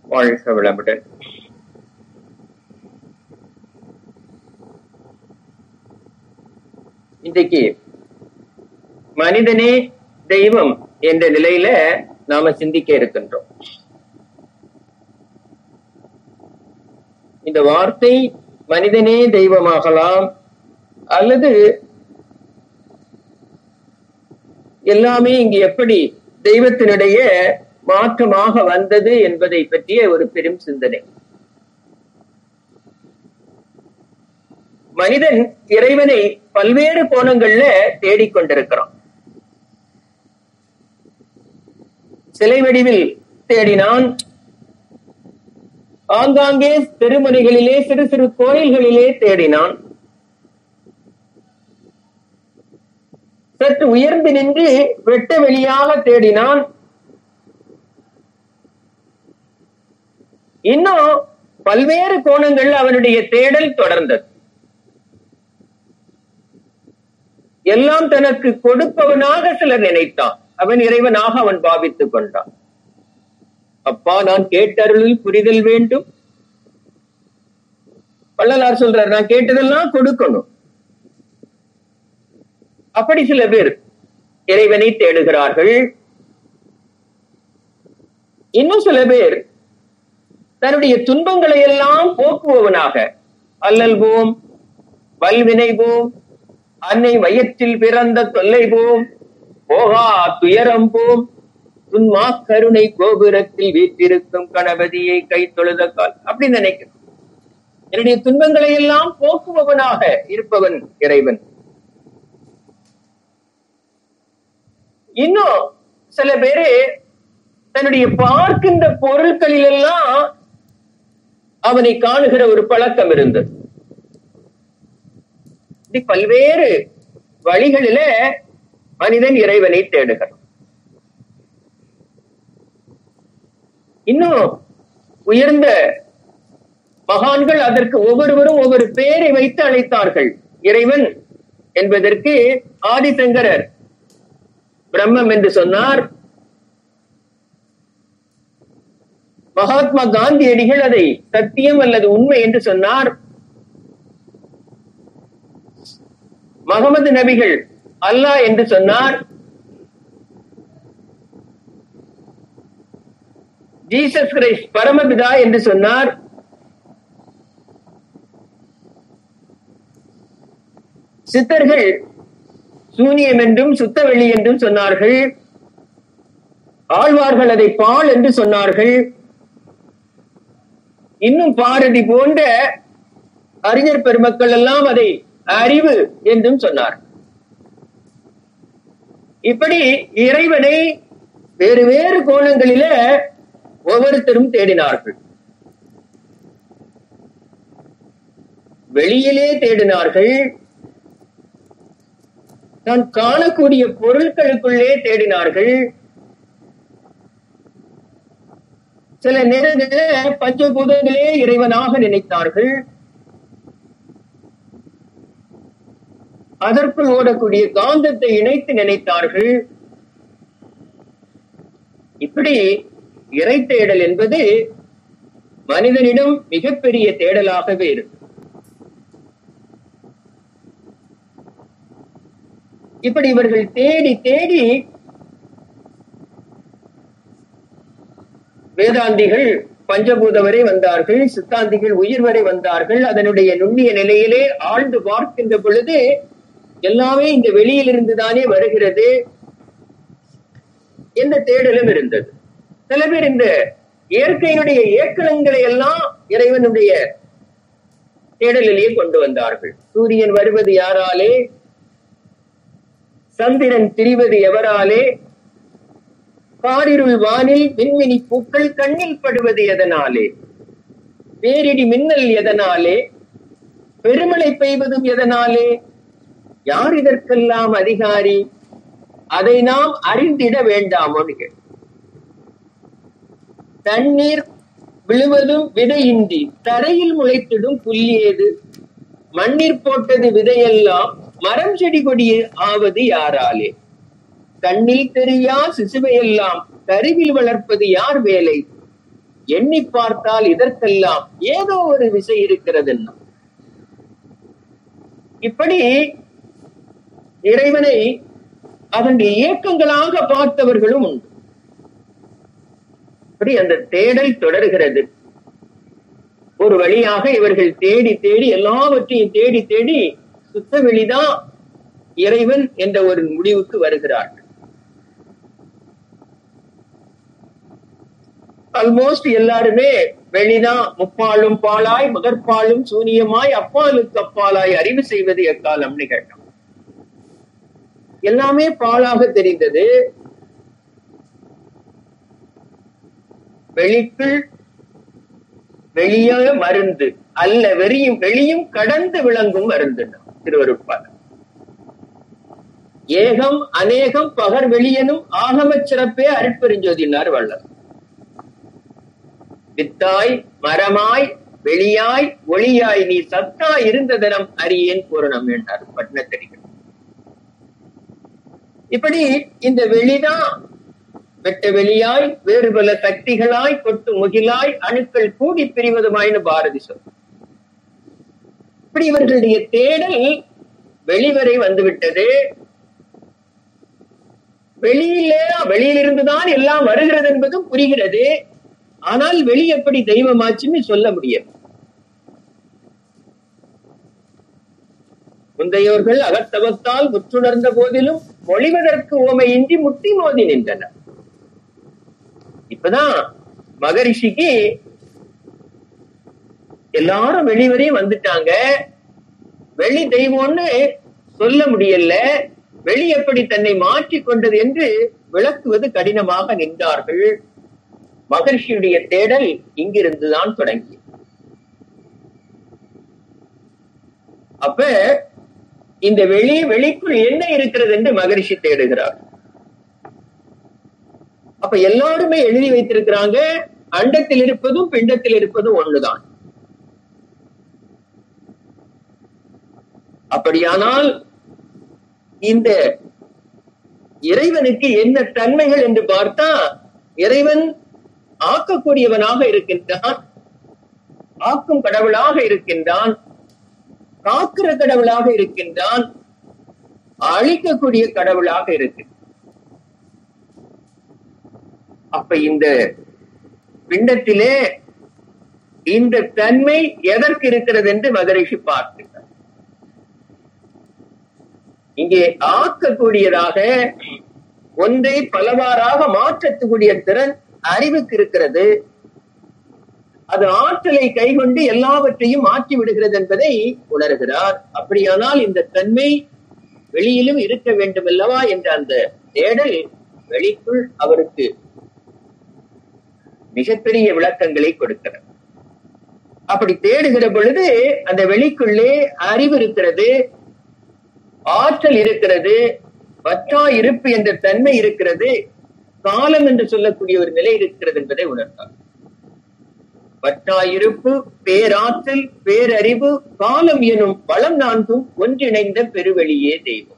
வாழ்க வளமுடன் இன்றைக்கு மனிதனே தெய்வம் என்ற நிலையில நாம சிந்திக்க இருக்கின்றோம் இந்த வார்த்தை மனிதனே தெய்வமாகலாம் அல்லது எல்லாமே இங்கு எப்படி தெய்வத்தினுடைய மாற்றமாக வந்தது என்பதை பற்றிய ஒரு பெரும் சிந்தனை மனிதன் இறைவனை பல்வேறு கோணங்கள்ல தேடிக்கொண்டிருக்கிறான் சிலை வடிவில் தேடினான் ஆங்காங்கே தெருமுனைகளிலே சிறு சிறு கோயில்களிலே தேடினான் சற்று உயர்ந்து நின்று வெட்ட வெளியாக தேடினான் இன்னும் பல்வேறு கோணங்கள் அவனுடைய தேடல் தொடர்ந்தது எல்லாம் தனக்கு கொடுப்பவனாக சிலர் நினைத்தான் அவன் இறைவனாக அவன் பாவித்துக் கொண்டான் அப்பா நான் கேட்டருளில் புரிதல் வேண்டும் வள்ளலார் சொல்றார் நான் கேட்டதெல்லாம் கொடுக்கணும் அப்படி சில பேர் இறைவனை தேடுகிறார்கள் இன்னும் சில பேர் தன்னுடைய துன்பங்களை எல்லாம் போக்குபவனாக அல்லல் போம் வல்வினை போம் அன்னை வயிற்றில் பிறந்த தொல்லை போம் போகா துயரம் போம் துன்மா கருணை கோபுரத்தில் வீற்றிருக்கும் கணபதியை கை தொழுத கால் அப்படி நினைக்கிறோம் என்னுடைய துன்பங்களை எல்லாம் போக்குபவனாக இருப்பவன் இறைவன் இன்னும் சில பேரு தன்னுடைய பார்க்கின்ற பொருட்களில் எல்லாம் அவனை காணுகிற ஒரு பழக்கம் இருந்தது இப்படி பல்வேறு வழிகளில மனிதன் இறைவனை தேடுகிறான் இன்னும் உயர்ந்த மகான்கள் அதற்கு ஒவ்வொருவரும் ஒவ்வொரு பெயரை வைத்து அழைத்தார்கள் இறைவன் என்பதற்கு ஆதிசங்கரர் பிரம்மம் என்று சொன்னார் மகாத்மா காந்தியடிகள் அதை சத்தியம் அல்லது உண்மை என்று சொன்னார் மகமது நபிகள் அல்லாஹ் என்று சொன்னார் ஜீசஸ் கிரைஸ்ட் பரமபிதா என்று சொன்னார் சித்தர்கள் சூனியம் என்றும் சுத்தவெளி என்றும் சொன்னார்கள் ஆழ்வார்கள் அதை பால் என்று சொன்னார்கள் இன்னும் பாரதி போன்ற அறிஞர் பெருமக்கள் எல்லாம் அதை அறிவு என்றும் சொன்னார் இப்படி இறைவனை வேறு வேறு கோணங்களில ஒவ்வொருத்தரும் தேடினார்கள் வெளியிலே தேடினார்கள் தான் காணக்கூடிய பொருட்களுக்குள்ளே தேடினார்கள் சில நேரங்களில் பஞ்சபூதங்களே இறைவனாக நினைத்தார்கள் அதற்குள் ஓடக்கூடிய காந்தத்தை இணைத்து நினைத்தார்கள் இப்படி இறை தேடல் என்பது மனிதனிடம் மிகப்பெரிய தேடலாகவே இருக்கு இப்படி இவர்கள் தேடி தேடி வேதாந்திகள் பஞ்சபூத வரை வந்தார்கள் சித்தாந்திகள் உயிர் வரை வந்தார்கள் அதனுடைய நுண்ணிய நிலையிலே ஆழ்ந்து பார்க்கின்ற பொழுது எல்லாமே இந்த வெளியிலிருந்து தானே வருகிறது என்ற தேடலும் இருந்தது சில பேர் இந்த இயற்கையினுடைய இயக்கணங்களை எல்லாம் இறைவனுடைய தேடலிலேயே கொண்டு வந்தார்கள் சூரியன் வருவது யாராலே சந்திரன் திரிவது எவராலே காரிருள் வானில் விண்மினி பூக்கள் கண்ணில் படுவது எதனாலே பேரிடி மின்னல் எதனாலே பெருமழை பெய்வதும் எதனாலே யார் இதற்கெல்லாம் அதிகாரி அதை நாம் அறிந்திட வேண்டாமோ தண்ணீர் விழுவதும் விதையின்றி தரையில் முளைத்திடும் புல்லியது மண்ணீர் போட்டது விதையெல்லாம் மரம் செடி கொடி ஆவது யாராலே கண்ணில் தெரியா சிசுவையெல்லாம் கருவில் வளர்ப்பது யார் வேலை எண்ணி பார்த்தால் இதற்கெல்லாம் ஏதோ ஒரு விசை இருக்கிறதுன்னா இப்படி இறைவனை அதனுடைய இயக்கங்களாக பார்த்தவர்களும் உண்டு இப்படி அந்த தேடல் தொடர்கிறது ஒரு வழியாக இவர்கள் தேடி தேடி எல்லாவற்றையும் தேடி தேடி சுத்த வெளிதான் இறைவன் என்ற ஒரு முடிவுக்கு வருகிறார்கள் ஆல்மோஸ்ட் எல்லாருமே வெளிதான் முப்பாலும் பாலாய் மகற்பாலும் சூனியமாய் அப்பாலுக்கு அப்பாலாய் அறிவு செய்வது எக்காலம்னு கேட்டோம் எல்லாமே பாலாக தெரிந்தது வெளிக்குள் வெளியே மருந்து அல்ல வெறியும் வெளியும் கடந்து விளங்கும் மருந்து திருவருட்பால் ஏகம் அநேகம் பகர் வெளியனும் ஆகமச் சிறப்பே அருட்பெருஞ்சோதினார் வள்ளல் வித்தாய் மரமாய் வெளியாய் ஒளியாய் நீ சத்தாய் இருந்த தினம் அறியேன் பூரணம் என்றார் பட்னத்தடிகள் இப்படி இந்த வெளிதான் வெட்ட வெளியாய் வேறு பல சக்திகளாய் கொட்டு முகிலாய் அணுக்கள் கூடி பிரிவதுமாயின்னு பாரதி சொல் இப்படி இவர்களுடைய தேடல் வெளிவரை வந்துவிட்டது வெளியில வெளியிலிருந்துதான் எல்லாம் வருகிறது என்பதும் புரிகிறது ஆனால் வெளி எப்படி தெய்வமாச்சுன்னு சொல்ல முடியாது முந்தையோர்கள் அகத்தவத்தால் முற்றுணர்ந்த போதிலும் மொழிவதற்கு ஓமையின்றி முட்டி மோதி நின்றனர் இப்பதான் மகரிஷிக்கு எல்லாரும் வெளிவரையும் வந்துட்டாங்க வெளி தெய்வம்னு சொல்ல முடியல வெளி எப்படி தன்னை மாற்றிக் கொண்டது என்று விளக்குவது கடினமாக நின்றார்கள் மகர்ஷியுடைய தேடல் இங்கிருந்துதான் தொடங்கி அப்ப இந்த வெளி வெளிக்குள் என்ன இருக்கிறது என்று மகரிஷி தேடுகிறார் அப்ப எல்லாருமே எழுதி வைத்திருக்கிறாங்க அண்டத்தில் இருப்பதும் பிண்டத்தில் இருப்பதும் ஒண்ணுதான் அப்படியானால் இந்த இறைவனுக்கு என்ன தன்மைகள் என்று பார்த்தா இறைவன் ஆக்கக்கூடியவனாக இருக்கின்றான் ஆக்கும் கடவுளாக இருக்கின்றான் காக்கிற கடவுளாக இருக்கின்றான் அழிக்கக்கூடிய கடவுளாக இருக்கு அப்ப இந்த பிண்டத்திலே இந்த தன்மை எதற்கு இருக்கிறது என்று மகரிஷி பார்க்கின்றார் இங்கே ஆக்கக்கூடியதாக ஒன்றை பலவாறாக மாற்றக்கூடிய திறன் அறிவுக்கு இருக்கிறது அது ஆற்றலை கைகொண்டு எல்லாவற்றையும் மாற்றி விடுகிறது என்பதை உணர்கிறார் அப்படியானால் இந்த தன்மை வெளியிலும் இருக்க வேண்டும் அல்லவா என்ற அந்த தேடல் வெளிக்குள் அவருக்கு மிகப்பெரிய விளக்கங்களை கொடுக்கிறார் அப்படி தேடுகிற பொழுது அந்த வெளிக்குள்ளே அறிவு இருக்கிறது ஆற்றல் இருக்கிறது வற்றா இருப்பு என்ற தன்மை இருக்கிறது காலம் என்று சொல்லக்கூடிய ஒரு நிலை இருக்கிறது என்பதை உணர்ந்தார் வற்றாயிருப்பு பேராற்றல் பேரறிவு காலம் எனும் பலம் நான்கும் ஒன்றிணைந்த பெருவெளியே தெய்வம்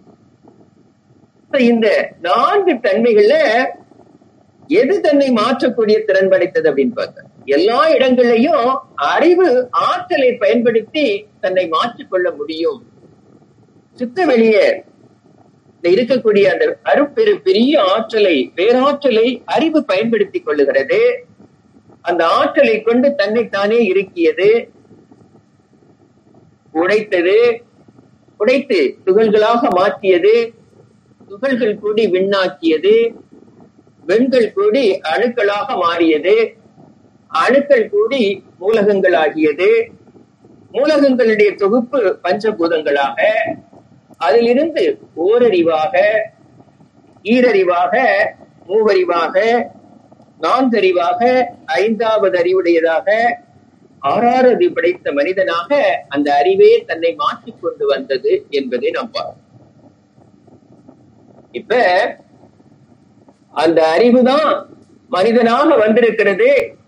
இந்த நான்கு தன்மைகள்ல எது தன்னை மாற்றக்கூடிய திறன் படைத்தது அப்படின்னு பார்த்தா எல்லா இடங்கள்லயும் அறிவு ஆற்றலை பயன்படுத்தி தன்னை மாற்றிக்கொள்ள முடியும் சுத்த வெளியே இருக்கக்கூடிய அந்த அருப்பெரு பெரிய ஆற்றலை பேராற்றலை அறிவு பயன்படுத்தி கொள்ளுகிறது அந்த ஆற்றலை கொண்டு தன்னைத்தானே இருக்கியது உடைத்தது உடைத்து துகள்களாக மாற்றியது துகள்கள் கூடி விண்ணாக்கியது வெண்கள் கூடி அணுக்களாக மாறியது அணுக்கள் கூடி மூலகங்கள் ஆகியது மூலகங்களுடைய தொகுப்பு பஞ்சபூதங்களாக அதிலிருந்து ஓரறிவாக ஈரறிவாக மூவறிவாக நான்கறிவாக ஐந்தாவது அறிவுடையதாக ஆறாவது படைத்த மனிதனாக அந்த அறிவே தன்னை மாற்றிக் கொண்டு வந்தது என்பதை நாம் பார்ப்போம் இப்ப அந்த அறிவுதான் மனிதனாக வந்திருக்கிறது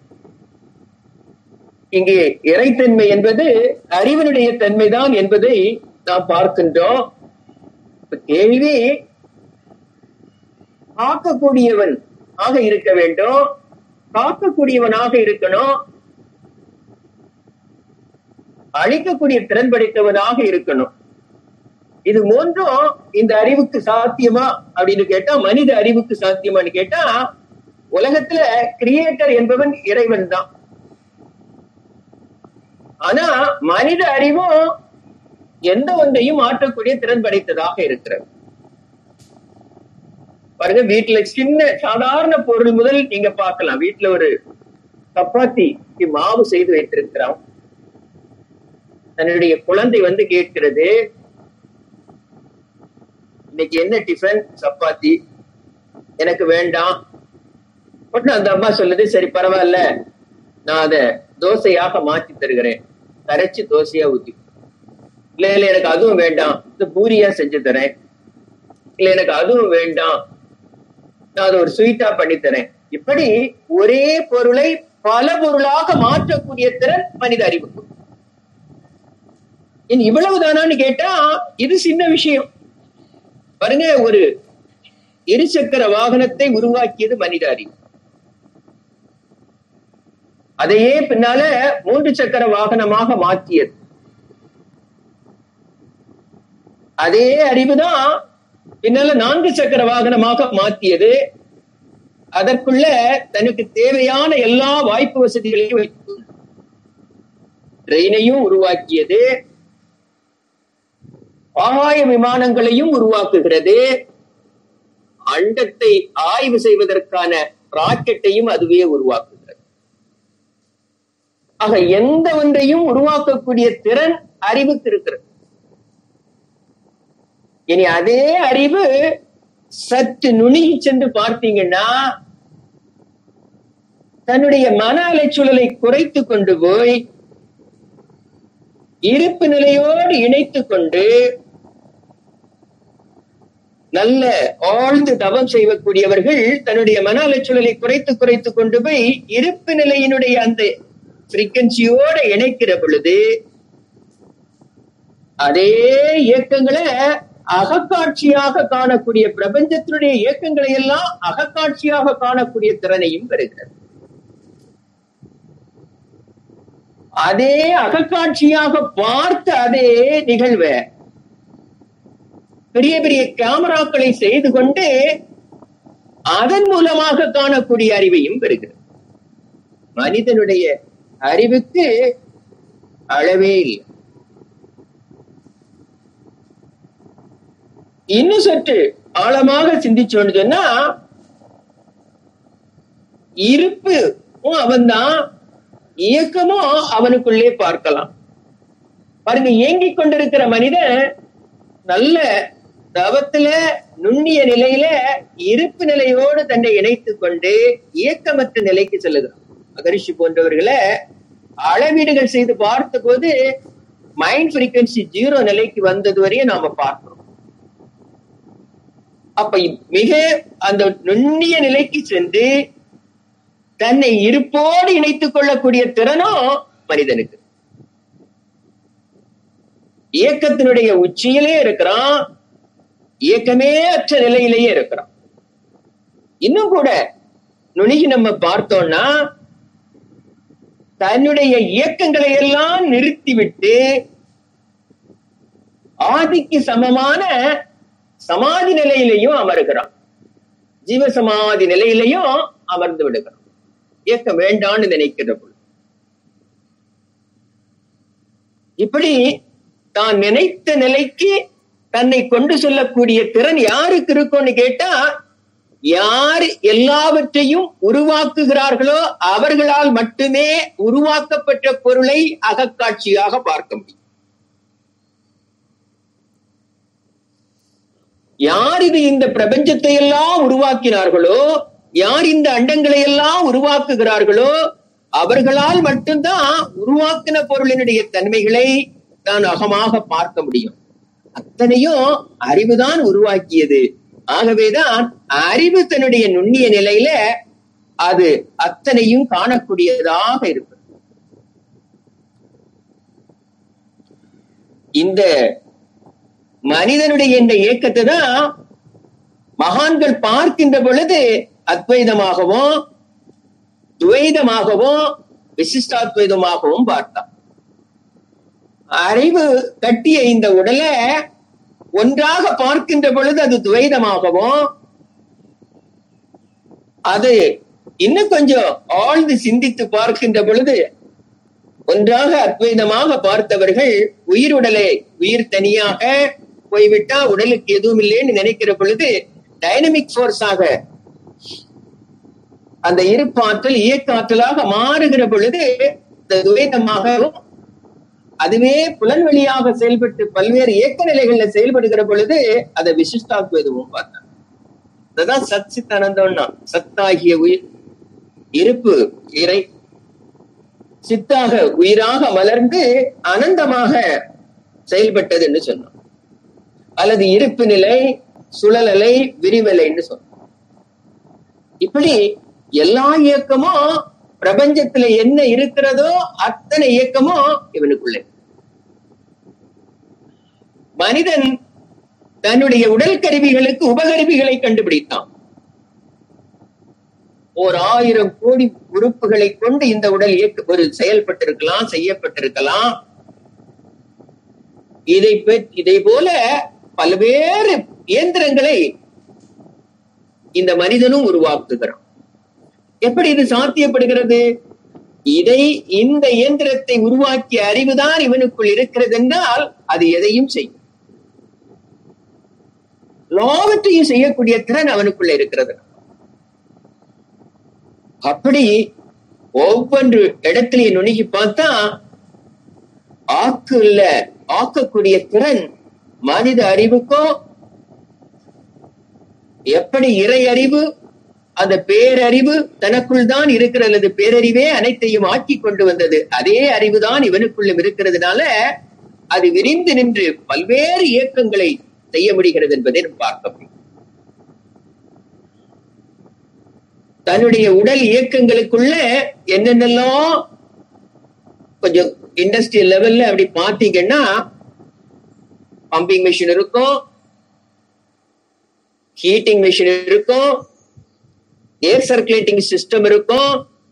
இங்கே இறைத்தன்மை என்பது அறிவினுடைய தன்மைதான் என்பதை நாம் பார்க்கின்றோம் கேள்வி ஆக்கக்கூடியவன் ஆக இருக்க வேண்டும் காக்கக்கூடியவனாக இருக்கணும் அழிக்கக்கூடிய திறன் படைத்தவனாக இருக்கணும் இது மூன்றும் இந்த அறிவுக்கு சாத்தியமா அப்படின்னு கேட்டா மனித அறிவுக்கு சாத்தியமான்னு கேட்டா உலகத்துல கிரியேட்டர் என்பவன் இறைவன் தான் ஆனா மனித அறிவும் எந்த ஒன்றையும் மாற்றக்கூடிய திறன் படைத்ததாக இருக்கிறது பாருங்க வீட்டுல சின்ன சாதாரண பொருள் முதல் நீங்க பார்க்கலாம் வீட்டுல ஒரு சப்பாத்தி மாவு செய்து வைத்திருக்கிறோம் தன்னுடைய குழந்தை வந்து கேட்கிறது இன்னைக்கு என்ன டிஃபன் சப்பாத்தி எனக்கு வேண்டாம் உடனே அந்த அம்மா சொல்லுது சரி பரவாயில்ல நான் அத தோசையாக மாற்றி தருகிறேன் கரைச்சு தோசையா ஊத்தி இல்ல இல்ல எனக்கு அதுவும் வேண்டாம் இது பூரியா செஞ்சு தரேன் இல்ல எனக்கு அதுவும் வேண்டாம் நான் அதை ஒரு ஸ்வீட்டா பண்ணி தரேன் இப்படி ஒரே பொருளை பல பொருளாக மாற்றக்கூடிய திறன் மனித அறிவுக்கு இவ்வளவுதானான்னு கேட்டா இது சின்ன விஷயம் பாருங்க ஒரு இருசக்கர வாகனத்தை உருவாக்கியது மனித அறிவு அதையே பின்னால மூன்று சக்கர வாகனமாக மாற்றியது அதே அறிவுதான் பின்னால நான்கு சக்கர வாகனமாக மாற்றியது அதற்குள்ள தனக்கு தேவையான எல்லா வாய்ப்பு வசதிகளையும் வைத்து ட்ரெயினையும் உருவாக்கியது ஆகாய விமானங்களையும் உருவாக்குகிறது அண்டத்தை ஆய்வு செய்வதற்கான ராக்கெட்டையும் அதுவே உருவாக்குகிறது ஆக எந்த ஒன்றையும் உருவாக்கக்கூடிய திறன் அறிவுக்கு இருக்கிறது இனி அதே அறிவு சற்று நுணுகி சென்று பார்த்தீங்கன்னா தன்னுடைய மன அலைச்சூழலை குறைத்து கொண்டு போய் இருப்பு நிலையோடு இணைத்து கொண்டு நல்ல ஆழ்ந்து தவம் செய்யக்கூடியவர்கள் தன்னுடைய மன அலைச்சூழலை குறைத்து குறைத்து கொண்டு போய் இருப்பு நிலையினுடைய அந்த பிரிக்கன்சியோட இணைக்கிற பொழுது அதே இயக்கங்களை அகக்காட்சியாக காணக்கூடிய பிரபஞ்சத்தினுடைய இயக்கங்களை எல்லாம் அகக்காட்சியாக காணக்கூடிய திறனையும் பெறுகிறது அதே அகக்காட்சியாக பார்த்த அதே நிகழ்வை பெரிய பெரிய கேமராக்களை செய்து கொண்டு அதன் மூலமாக காணக்கூடிய அறிவையும் பெறுகிறது மனிதனுடைய அறிவுக்கு அளவே இல்லை இன்னும் சற்று ஆழமாக சிந்திச்சோன்னு சொன்னா இருப்பு அவன்தான் இயக்கமும் அவனுக்குள்ளே பார்க்கலாம் பாருங்க இயங்கிக் கொண்டிருக்கிற மனிதன் நல்ல தவத்துல நுண்ணிய நிலையில இருப்பு நிலையோடு தன்னை இணைத்துக் கொண்டு இயக்கமற்ற நிலைக்கு செல்லுகிறான் மகரிஷி போன்றவர்களை அளவீடுகள் செய்து பார்த்த போது மைண்ட் ஃப்ரீக்வன்சி ஜீரோ நிலைக்கு வந்தது வரையும் நாம பார்க்கிறோம் அப்ப மிக அந்த நுண்ணிய நிலைக்கு சென்று தன்னை இருப்போடு இணைத்துக் கொள்ளக்கூடிய திறனும் மனிதனுக்கு இயக்கத்தினுடைய உச்சியிலே இருக்கிறான் இயக்கமே அற்ற நிலையிலேயே இருக்கிறான் இன்னும் கூட நுணுகி நம்ம பார்த்தோம்னா தன்னுடைய இயக்கங்களை எல்லாம் நிறுத்திவிட்டு ஆதிக்கு சமமான சமாதி நிலையிலையும் அமருகிறான் ஜீவசமாதி நிலையிலையும் அமர்ந்து விடுகிறான் இயக்கம் வேண்டான்னு நினைக்கிற பொழுது இப்படி தான் நினைத்த நிலைக்கு தன்னை கொண்டு செல்லக்கூடிய திறன் யாருக்கு இருக்கும்னு கேட்டா யார் எல்லாவற்றையும் உருவாக்குகிறார்களோ அவர்களால் மட்டுமே உருவாக்கப்பட்ட பொருளை அகக்காட்சியாக பார்க்க முடியும் யார் இது இந்த பிரபஞ்சத்தை எல்லாம் உருவாக்கினார்களோ யார் இந்த அண்டங்களை எல்லாம் உருவாக்குகிறார்களோ அவர்களால் மட்டும்தான் உருவாக்கின பொருளினுடைய தன்மைகளை நான் அகமாக பார்க்க முடியும் அத்தனையும் அறிவுதான் உருவாக்கியது ஆகவேதான் அறிவு தன்னுடைய நுண்ணிய நிலையில அது அத்தனையும் காணக்கூடியதாக இருப்பது இந்த மனிதனுடைய இந்த இயக்கத்தை தான் மகான்கள் பார்க்கின்ற பொழுது அத்வைதமாகவும் துவைதமாகவும் விசிஷ்டாத்வைதமாகவும் பார்த்தான் அறிவு கட்டிய இந்த உடலை ஒன்றாக பார்க்கின்ற பொழுது அது துவைதமாகவும் அது இன்னும் கொஞ்சம் ஆழ்ந்து சிந்தித்து பார்க்கின்ற பொழுது ஒன்றாக அத்வைதமாக பார்த்தவர்கள் உயிருடலை உயிர் தனியாக போய்விட்டா உடலுக்கு எதுவும் இல்லைன்னு நினைக்கிற பொழுது டைனமிக் போர்ஸாக அந்த இருப்பாற்றல் இயக்காற்றலாக மாறுகிற பொழுது இந்த துவைதமாகவும் அதுவே புலன்வெளியாக செயல்பட்டு பல்வேறு இயக்க நிலைகள்ல செயல்படுகிற பொழுது அதை விசிஷ்டாத்வைதமும் பார்த்தாங்க அதுதான் சத் சித்தானந்தம்னா சத்தாகிய உயிர் இருப்பு இறை சித்தாக உயிராக மலர்ந்து அனந்தமாக செயல்பட்டதுன்னு சொன்னோம் அல்லது இருப்பு நிலை சுழலலை விரிவலைன்னு சொன்னோம் இப்படி எல்லா இயக்கமும் பிரபஞ்சத்துல என்ன இருக்கிறதோ அத்தனை இயக்கமும் இவனுக்குள்ள மனிதன் தன்னுடைய உடல் கருவிகளுக்கு உபகருவிகளை கண்டுபிடித்தான் ஓர் ஆயிரம் கோடி உறுப்புகளை கொண்டு இந்த உடல் இயக்க ஒரு செயல்பட்டிருக்கலாம் செய்யப்பட்டிருக்கலாம் இதை இதை போல பல்வேறு இயந்திரங்களை இந்த மனிதனும் உருவாக்குகிறான் எப்படி இது சாத்தியப்படுகிறது இதை இந்த இயந்திரத்தை உருவாக்கிய அறிவுதான் இவனுக்குள் இருக்கிறது என்றால் அது எதையும் செய்யும் எல்லாவற்றையும் செய்யக்கூடிய திறன் அவனுக்குள்ள இருக்கிறது அப்படி ஒவ்வொன்று இடத்திலையும் நுணுகி பார்த்தா ஆக்கு இல்ல ஆக்கக்கூடிய திறன் மனித அறிவுக்கும் எப்படி இறை அறிவு அந்த பேரறிவு தனக்குள் தான் இருக்கிற அல்லது பேரறிவே அனைத்தையும் ஆக்கி கொண்டு வந்தது அதே அறிவுதான் இவனுக்குள்ளும் இருக்கிறதுனால அது விரிந்து நின்று பல்வேறு இயக்கங்களை செய்ய முடிகிறது என்பதை நாம் பார்க்க முடியும் தன்னுடைய உடல் இயக்கங்களுக்குள்ள என்னென்னலாம் கொஞ்சம் இண்டஸ்ட்ரியல் லெவல்ல அப்படி பார்த்தீங்கன்னா பம்பிங் மிஷின் இருக்கும் ஹீட்டிங் மிஷின் இருக்கும் ஏர் சர்க்குலேட்டிங் சிஸ்டம் இருக்கும்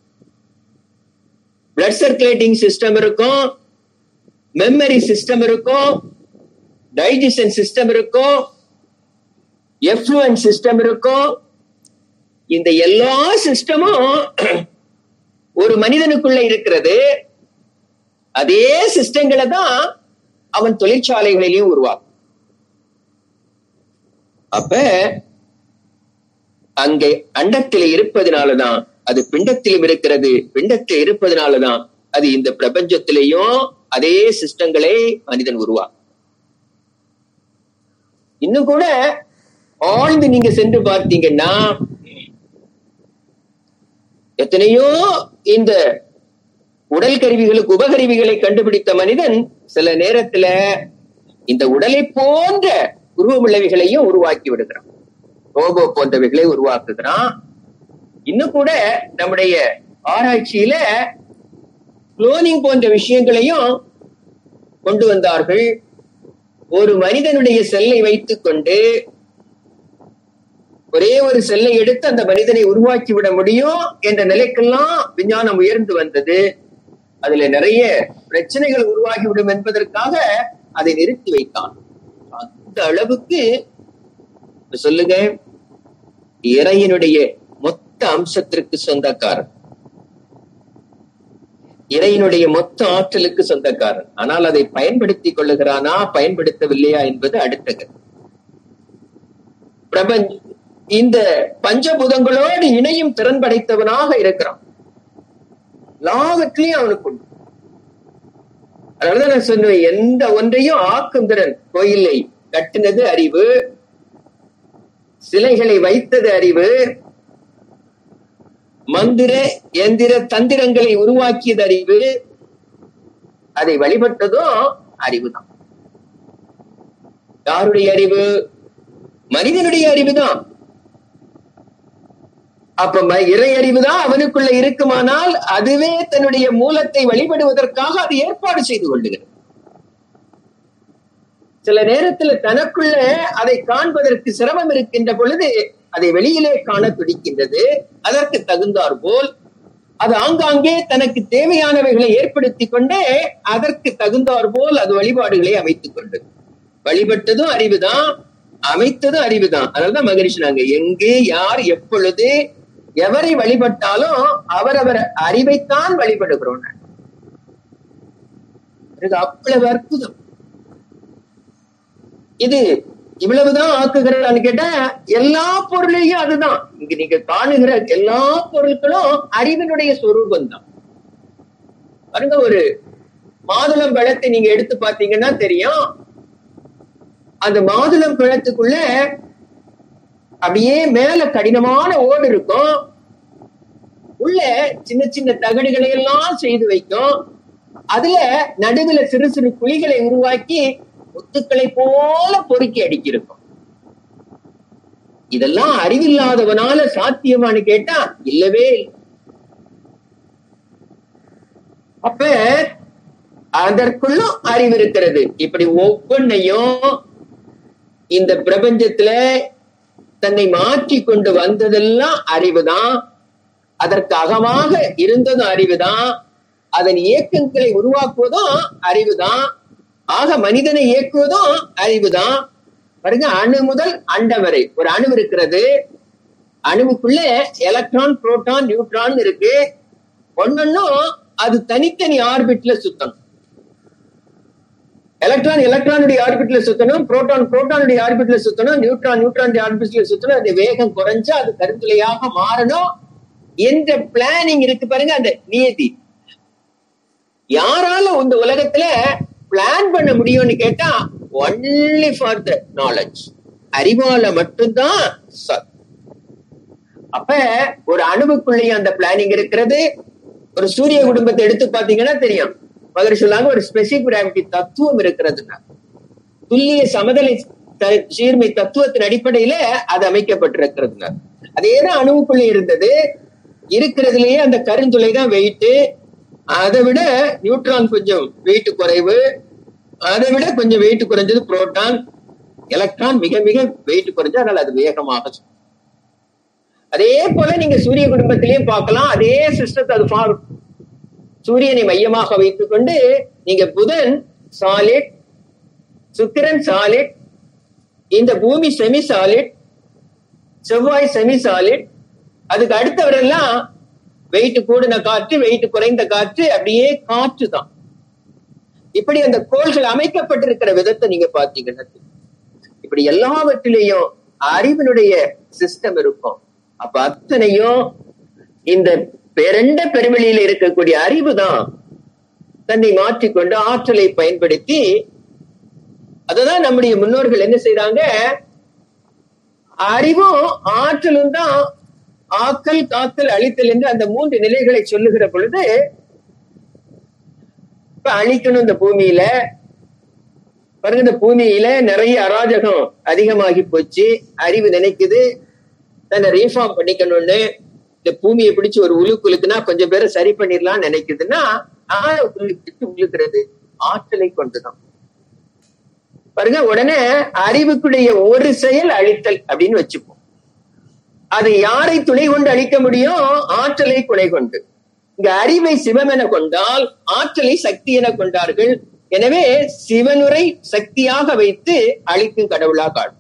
பிளட் சர்க்குலேட்டிங் சிஸ்டம் இருக்கும் மெமரி சிஸ்டம் இருக்கும் டைஜஷன் சிஸ்டம் இருக்கும் எஃப்ளூயன் சிஸ்டம் இருக்கும் இந்த எல்லா சிஸ்டமும் ஒரு மனிதனுக்குள்ள இருக்கிறது அதே சிஸ்டங்களை தான் அவன் தொழிற்சாலைகளிலையும் உருவாக்கும் அப்ப அங்கே அண்டத்தில் இருப்பதனாலதான் அது பிண்டத்திலும் இருக்கிறது பிண்டத்தில் இருப்பதனாலதான் அது இந்த பிரபஞ்சத்திலையும் அதே சிஸ்டங்களை மனிதன் உருவாக்கும் இன்னும் கூட ஆழ்ந்து நீங்க சென்று பார்த்தீங்கன்னா எத்தனையோ இந்த உடல் கருவிகளுக்கு உபகருவிகளை கண்டுபிடித்த மனிதன் சில நேரத்துல இந்த உடலை போன்ற உருவமுள்ளவைகளையும் உருவாக்கி விடுகிறான் ரோபோ போன்றவைகளை உருவாக்குகிறான் இன்னும் கூட நம்முடைய ஆராய்ச்சியில குளோனிங் போன்ற விஷயங்களையும் கொண்டு வந்தார்கள் ஒரு மனிதனுடைய செல்லை வைத்துக் கொண்டு ஒரே ஒரு செல்லை எடுத்து அந்த மனிதனை உருவாக்கி விட முடியும் என்ற நிலைக்கெல்லாம் விஞ்ஞானம் உயர்ந்து வந்தது அதுல நிறைய பிரச்சனைகள் உருவாகிவிடும் என்பதற்காக அதை நிறுத்தி வைத்தான் அந்த அளவுக்கு சொல்லுங்க இறையினுடைய மொத்த அம்சத்திற்கு சொந்தக்காரன் இறையினுடைய மொத்த ஆற்றலுக்கு சொந்தக்காரன் ஆனால் அதை பயன்படுத்திக் கொள்ளுகிறானா பயன்படுத்தவில்லையா என்பது அடுத்த பிரபஞ்ச இந்த பஞ்சபூதங்களோடு இணையும் திறன் படைத்தவனாக இருக்கிறான் எல்லாவற்றையும் அவனுக்கு உண்டு அதனாலதான் நான் சொன்னேன் எந்த ஒன்றையும் ஆக்கும் திறன் கோயிலை கட்டினது அறிவு சிலைகளை வைத்தது அறிவு மந்திர எந்திர தந்திரங்களை உருவாக்கியது அறிவு அதை வழிபட்டதும் அறிவுதான் யாருடைய அறிவு மனிதனுடைய அறிவுதான் அப்ப இறை அறிவுதான் அவனுக்குள்ள இருக்குமானால் அதுவே தன்னுடைய மூலத்தை வழிபடுவதற்காக அது ஏற்பாடு செய்து கொள்ளுகிறது சில நேரத்துல தனக்குள்ள அதை காண்பதற்கு சிரமம் இருக்கின்ற பொழுது அதை வெளியிலே காண துடிக்கின்றது அதற்கு தகுந்தார் போல் அது ஆங்காங்கே தனக்கு தேவையானவைகளை ஏற்படுத்தி கொண்டே அதற்கு தகுந்தாற் போல் அது வழிபாடுகளை அமைத்துக் கொண்டது வழிபட்டதும் அறிவுதான் அமைத்ததும் அறிவுதான் அதனாலதான் மகரிஷி நாங்க எங்கு யார் எப்பொழுது எவரை வழிபட்டாலும் அவரவர் அறிவைத்தான் வழிபடுகிறோம் நாங்க. இது அவ்வளவு அற்புதம் இது இவ்வளவுதான் ஆக்குகிறான்னு கேட்டா எல்லா பொருளையும் அதுதான் இங்க நீங்க காணுகிற எல்லா பொருட்களும் அறிவினுடைய சொரூபம் தான் பாருங்க ஒரு மாதுளம் பழத்தை நீங்க எடுத்து பாத்தீங்கன்னா தெரியும் அந்த மாதுளம் பழத்துக்குள்ள அப்படியே மேல கடினமான ஓடு இருக்கும் உள்ள சின்ன சின்ன தகடுகளை எல்லாம் செய்து வைக்கும் அதுல நடுவுல சிறு சிறு குழிகளை உருவாக்கி முத்துக்களை போல பொறுக்கி அடிக்கிருக்கும் இதெல்லாம் அறிவில்லாதவனால சாத்தியமான்னு கேட்டா இல்லவே இல்லை. அப்ப அதற்குள்ளும் அறிவு இருக்கிறது இப்படி ஒவ்வொன்னையும் இந்த பிரபஞ்சத்துல தன்னை மாற்றி கொண்டு வந்ததெல்லாம் அறிவுதான் அதற்கு அகமாக இருந்ததும் அறிவுதான் அதன் இயக்கங்களை உருவாக்குவதும் அறிவுதான் ஆக மனிதனை இயக்குவதும் அறிவுதான் பாருங்க அணு முதல் அண்டம் வரை ஒரு அணு இருக்கிறது அணுவுக்குள்ள எலக்ட்ரான் புரோட்டான் நியூட்ரான் இருக்கு ஒன்னொன்னும் அது தனித்தனி ஆர்பிட்ல சுத்தணும் எலக்ட்ரான் எலக்ட்ரானுடைய ஆர்பிட்ல சுத்தணும் புரோட்டான் புரோட்டானுடைய ஆர்பிட்ல சுத்தணும் நியூட்ரான் நியூட்ரானுடைய ஆர்பிட்ல சுத்தணும் அந்த வேகம் குறைஞ்சு அது கருத்துளையாக மாறணும் என்ற பிளானிங் இருக்கு பாருங்க அந்த நியதி யாரால இந்த உலகத்துல பிளான் பண்ண முடியும்னு கேட்டா ஒன்லி ஃபார் த நாலேஜ் அறிவால மட்டும்தான் சத் அப்ப ஒரு அணுவுக்குள்ளேயும் அந்த பிளானிங் இருக்கிறது ஒரு சூரிய குடும்பத்தை எடுத்து பாத்தீங்கன்னா தெரியும் மகர் சொல்லாங்க ஒரு ஸ்பெசிபிக் கிராவிட்டி தத்துவம் இருக்கிறதுனா துல்லிய சமதலை த- சீர்மை தத்துவத்தின் அடிப்படையில அது அமைக்கப்பட்டிருக்கிறதுனா அதேதான் அணுவுக்குள்ள இருந்தது இருக்கிறதுலயே அந்த கருந்துளை தான் வெயிட் அதை விட நியூட்ரான் கொஞ்சம் வெயிட் குறைவு அதை விட கொஞ்சம் வெயிட் குறைஞ்சது புரோட்டான் எலக்ட்ரான் மிக மிக வெயிட் குறைஞ்சு அதனால அது வேகமாக சுற்றும். அதே போல நீங்க சூரிய குடும்பத்திலையும் பார்க்கலாம் அதே சிஸ்டத்தை அது ஃபார் சூரியனை மையமாக வைத்துக் கொண்டு நீங்க புதன் சாலிட் சுக்கிரன் சாலிட் இந்த பூமி செமி சாலிட் செவ்வாய் செமி சாலிட் அதுக்கு அடுத்தவரெல்லாம் வெயிட் கூடின காற்று வெயிட் குறைந்த காற்று அப்படியே காற்று தான் இப்படி அந்த கோள்கள் அமைக்கப்பட்டிருக்கிற விதத்தை நீங்க பாத்தீங்கன்னா தெரியும். இப்படி எல்லாவற்றிலையும் அறிவினுடைய சிஸ்டம் இருக்கும் அப்ப அத்தனையும் இந்த பெரண்ட பெருவெளியில இருக்கக்கூடிய அறிவு தான் தன்னை மாற்றிக்கொண்டு ஆற்றலை பயன்படுத்தி அததான் நம்முடைய முன்னோர்கள் என்ன செய்றாங்க அறிவும் ஆற்றலும் தான் ஆக்கல் காத்தல் அழித்தல் என்று அந்த மூன்று நிலைகளை சொல்லுகிற பொழுது இப்ப அழிக்கணும் இந்த பூமியில பாருங்க இந்த பூமியில நிறைய அராஜகம் அதிகமாகி போச்சு அறிவு நினைக்குது தன்னை ரீஃபார்ம் பண்ணிக்கணும்னு இந்த பூமியை பிடிச்சு ஒரு உழுக்குலுக்குன்னா கொஞ்சம் பேரை சரி பண்ணிடலாம்னு நினைக்குதுன்னா ஆழ உழுக்கிட்டு உழுக்கிறது ஆற்றலை கொண்டுதான் பாருங்க உடனே அறிவுக்குடைய ஒரு செயல் அழித்தல் அப்படின்னு வச்சுப்போம் அது யாரை துணை கொண்டு அழிக்க முடியும் ஆற்றலை துணை கொண்டு இங்க அறிவை சிவம் என கொண்டால் ஆற்றலை சக்தி என கொண்டார்கள் எனவே சிவனுரை சக்தியாக வைத்து அழிக்கும் கடவுளா காடும்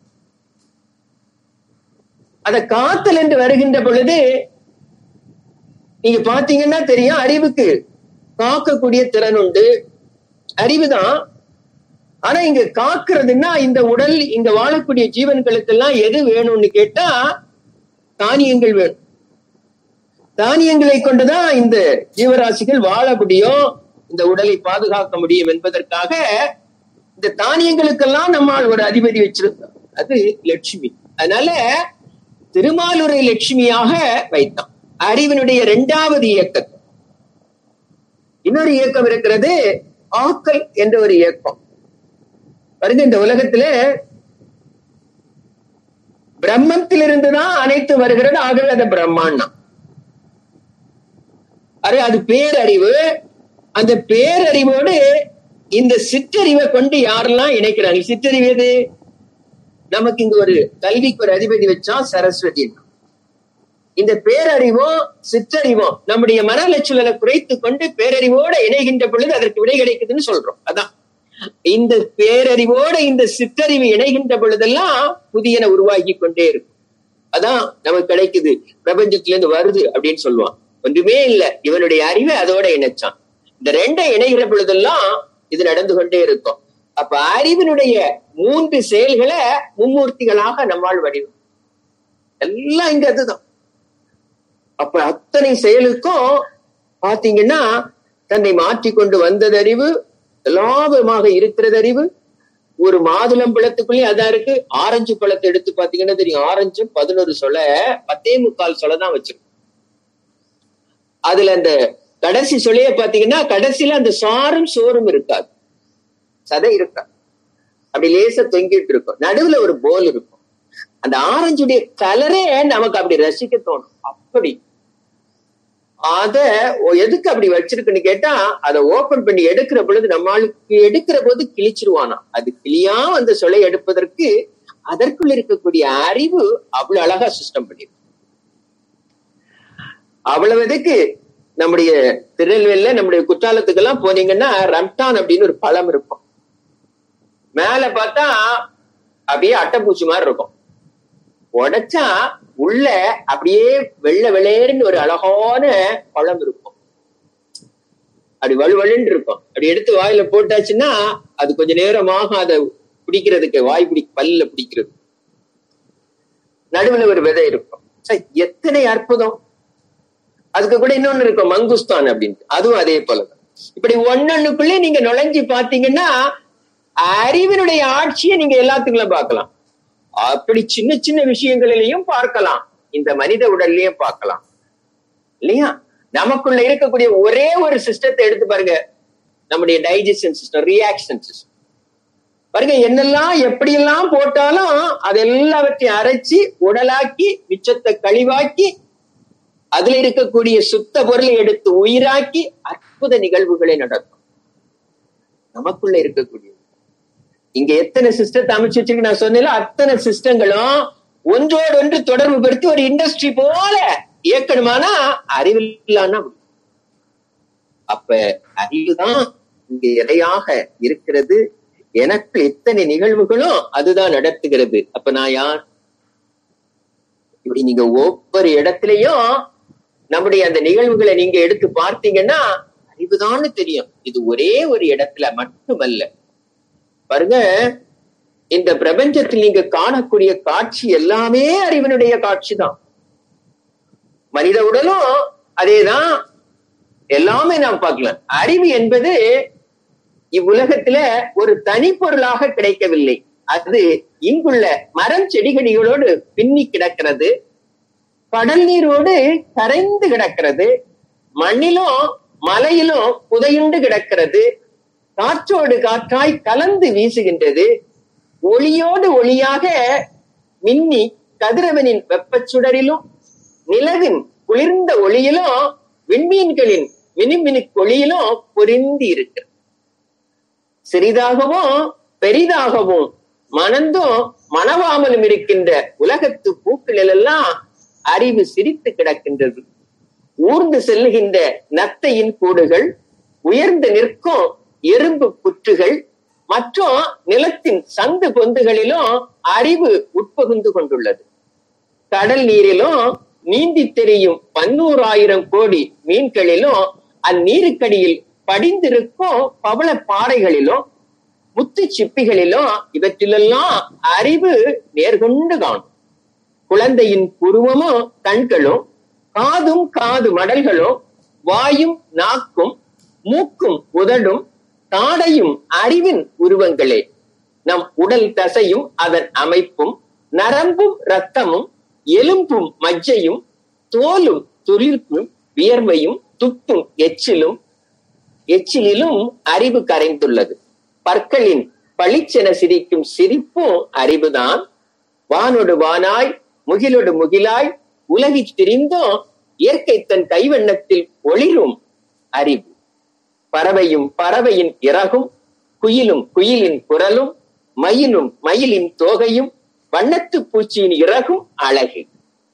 அத காத்தல் என்று வருகின்ற பொழுது நீங்க பாத்தீங்கன்னா தெரியும் அறிவுக்கு காக்கக்கூடிய திறன் உண்டு அறிவுதான் ஆனா இங்க காக்குறதுன்னா இந்த உடல் இங்க வாழக்கூடிய ஜீவன்களுக்கெல்லாம் எது வேணும்னு கேட்டா தானியங்கள் வேணும் தானியங்களை கொண்டுதான் இந்த ஜீவராசிகள் வாழ முடியும் இந்த உடலை பாதுகாக்க முடியும் என்பதற்காக இந்த தானியங்களுக்கெல்லாம் நம்மால் ஒரு அதிபதி வச்சிருந்தோம் அது லட்சுமி அதனால திருமாலுரை லட்சுமியாக வைத்தான் அறிவினுடைய இரண்டாவது இயக்கத்தை இன்னொரு இயக்கம் இருக்கிறது ஆக்கல் என்ற ஒரு இயக்கம் பாருங்க இந்த உலகத்துல பிரம்மத்திலிருந்து தான் அனைத்து வருகிறது ஆகவே அது பிரம்மாண்டம் அது அது பேரறிவு அந்த பேரறிவோடு இந்த சிற்றறிவை கொண்டு யாரெல்லாம் இணைக்கிறாங்க சிற்றறிவு எது நமக்கு இங்க ஒரு கல்விக்கு ஒரு அதிபதி வச்சா சரஸ்வதி இந்த பேரறிவும் சிற்றறிவும் நம்முடைய மன அலைச்சலை குறைத்து கொண்டு பேரறிவோட இணைகின்ற பொழுது அதற்கு விடை கிடைக்குதுன்னு சொல்றோம் அதான் இந்த பேரறிவோட இந்த சிற்றறிவு இணைகின்ற பொழுதெல்லாம் புதியன உருவாகி கொண்டே இருக்கும் அதான் நமக்கு கிடைக்குது பிரபஞ்சத்துல இருந்து வருது அப்படின்னு சொல்லுவான் ஒன்றுமே இல்ல இவனுடைய அறிவை அதோட இணைச்சான் இந்த ரெண்டை இணைகிற பொழுதெல்லாம் இது நடந்து கொண்டே இருக்கும் அப்ப அறிவினுடைய மூன்று செயல்களை மும்மூர்த்திகளாக நம்மால் வடிவம் எல்லாம் இங்க அதுதான் அப்ப அத்தனை செயலுக்கும் பாத்தீங்கன்னா தன்னை மாற்றிக்கொண்டு வந்ததறிவு எல்லாவிதமாக இருக்கிறது அறிவு ஒரு மாதுளம்பழத்துக்குள்ளேயே அதான் இருக்கு ஆரஞ்சு பழத்தை எடுத்து பாத்தீங்கன்னா தெரியும் ஆரஞ்சும் பதினோரு சொல பத்தே முக்கால் சொல தான் வச்சிருக்கும் அதுல அந்த கடைசி சொலைய பாத்தீங்கன்னா கடைசியில அந்த சாரும் சோறும் இருக்காது சதை இருக்கா அப்படி லேசா தொங்கிட்டு இருக்கும் நடுவுல ஒரு போல் இருக்கும் அந்த ஆரஞ்சுடைய கலரே நமக்கு அப்படி ரசிக்க தோணும் அப்படி அத எதுக்கு அப்படி வச்சிருக்குன்னு கேட்டா அதை ஓபன் பண்ணி எடுக்கிற பொழுது நம்மளுக்கு எடுக்கிற போது கிழிச்சிருவானா அது கிளியா அந்த சொலை எடுப்பதற்கு அதற்குள் இருக்கக்கூடிய அறிவு அவ்வளவு அழகா சிஸ்டம் பண்ணிருக்கு அவ்வளவு இதுக்கு நம்முடைய திருநெல்வேலியில நம்முடைய குற்றாலத்துக்கு எல்லாம் போனீங்கன்னா ரம்டான் அப்படின்னு ஒரு பழம் இருக்கும் மேல பார்த்தா அப்படியே அட்டைப்பூச்சி மாதிரி இருக்கும் உடைச்சா உள்ள அப்படியே வெள்ளை வெளேர்னு ஒரு அழகான பழம் இருக்கும் அப்படி வலுவலுன்னு இருக்கும் அப்படி எடுத்து வாயில போட்டாச்சுன்னா அது கொஞ்ச நேரமாக அதை பிடிக்கிறதுக்கு வாய் பிடி பல்ல பிடிக்கிறது நடுவுல ஒரு விதை இருக்கும் எத்தனை அற்புதம் அதுக்கு கூட இன்னொன்னு இருக்கும் மங்குஸ்தான் அப்படின்ட்டு அதுவும் அதே போலதான் இப்படி ஒன்னொன்னுக்குள்ளே நீங்க நுழைஞ்சு பாத்தீங்கன்னா அறிவினுடைய ஆட்சியை நீங்க எல்லாத்துக்குள்ள பார்க்கலாம் அப்படி சின்ன சின்ன விஷயங்களிலையும் பார்க்கலாம் இந்த மனித உடல்லயும் பார்க்கலாம் இல்லையா நமக்குள்ள இருக்கக்கூடிய ஒரே ஒரு சிஸ்டத்தை எடுத்து பாருங்க நம்முடைய டைஜஷன் சிஸ்டம் ரியாக்ஷன் சிஸ்டம் பாருங்க என்னெல்லாம் எப்படியெல்லாம் போட்டாலும் அது எல்லாவற்றையும் அரைச்சி உடலாக்கி மிச்சத்தை கழிவாக்கி அதுல இருக்கக்கூடிய சுத்த பொருளை எடுத்து உயிராக்கி அற்புத நிகழ்வுகளை நடக்கும் நமக்குள்ள இருக்கக்கூடிய இங்க எத்தனை சிஸ்டத்தை அமைச்சு வச்சிருக்கு நான் சொன்னேன் அத்தனை சிஸ்டங்களும் ஒன்றோடு ஒன்று தொடர்பு படுத்தி ஒரு இண்டஸ்ட்ரி போல இயக்கணுமானா அறிவில்லான்னா அப்ப அறிவுதான் இங்க இடையாக இருக்கிறது எனக்கு எத்தனை நிகழ்வுகளும் அதுதான் நடத்துகிறது அப்ப நான் யார் இப்படி நீங்க ஒவ்வொரு இடத்துலயும் நம்முடைய அந்த நிகழ்வுகளை நீங்க எடுத்து பார்த்தீங்கன்னா அறிவுதான்னு தெரியும் இது ஒரே ஒரு இடத்துல மட்டுமல்ல பாருங்க இந்த பிரபஞ்சத்தில் நீங்க காணக்கூடிய காட்சி எல்லாமே அறிவினுடைய காட்சி தான் மனித உடலும் அதேதான் எல்லாமே நாம் பார்க்கலாம் அறிவு என்பது இவ்வுலகத்துல ஒரு தனிப்பொருளாக கிடைக்கவில்லை அது இங்குள்ள மரம் செடிகடிகளோடு பின்னி கிடக்கிறது கடல் நீரோடு கரைந்து கிடக்கிறது மண்ணிலும் மலையிலும் புதையுண்டு கிடக்கிறது காற்றோடு காற்றாய் கலந்து வீசுகின்றது ஒளியோடு ஒளியாக மின்னி கதிரவனின் வெப்பச்சுடரிலும் நிலவின் குளிர்ந்த ஒளியிலும் விண்மீன்களின் மினுமினுக்கு ஒளியிலும் பொருந்தி இருக்கிறது சிறிதாகவும் பெரிதாகவும் மணந்தும் மணவாமலும் இருக்கின்ற உலகத்து பூக்களில் எல்லாம் அறிவு சிரித்து கிடக்கின்றது ஊர்ந்து செல்லுகின்ற நத்தையின் கூடுகள் உயர்ந்து நிற்கும் எறும்பு புற்றுகள் மற்றும் நிலத்தின் சந்து பொந்துகளிலும் அறிவு உட்புகுந்து கொண்டுள்ளது கடல் நீரிலும் நீந்தி தெரியும் பன்னூறாயிரம் கோடி மீன்களிலும் அந்நீருக்கடியில் படிந்திருக்கும் பவள பாறைகளிலும் முத்து சிப்பிகளிலும் இவற்றிலெல்லாம் அறிவு நேர்கொண்டு காணும் குழந்தையின் புருவமும் கண்களும் காதும் காது மடல்களும் வாயும் நாக்கும் மூக்கும் உதடும் தாடையும் அறிவின் உருவங்களே நம் உடல் தசையும் அதன் அமைப்பும் நரம்பும் ரத்தமும் எலும்பும் மஜ்ஜையும் தோலும் துளிர்ப்பும் வியர்வையும் துப்பும் எச்சிலும் எச்சிலும் அறிவு கரைந்துள்ளது பற்களின் பளிச்சென சிரிக்கும் சிரிப்பும் அறிவுதான் வானொடு வானாய் முகிலொடு முகிலாய் உலகி திரிந்தும் இயற்கை தன் கைவண்ணத்தில் ஒளிரும் அறிவு பறவையும் பறவையின் இறகும் குயிலும் குயிலின் குரலும் மயிலும் மயிலின் தோகையும் வண்ணத்து பூச்சியின் இறகும் அழகு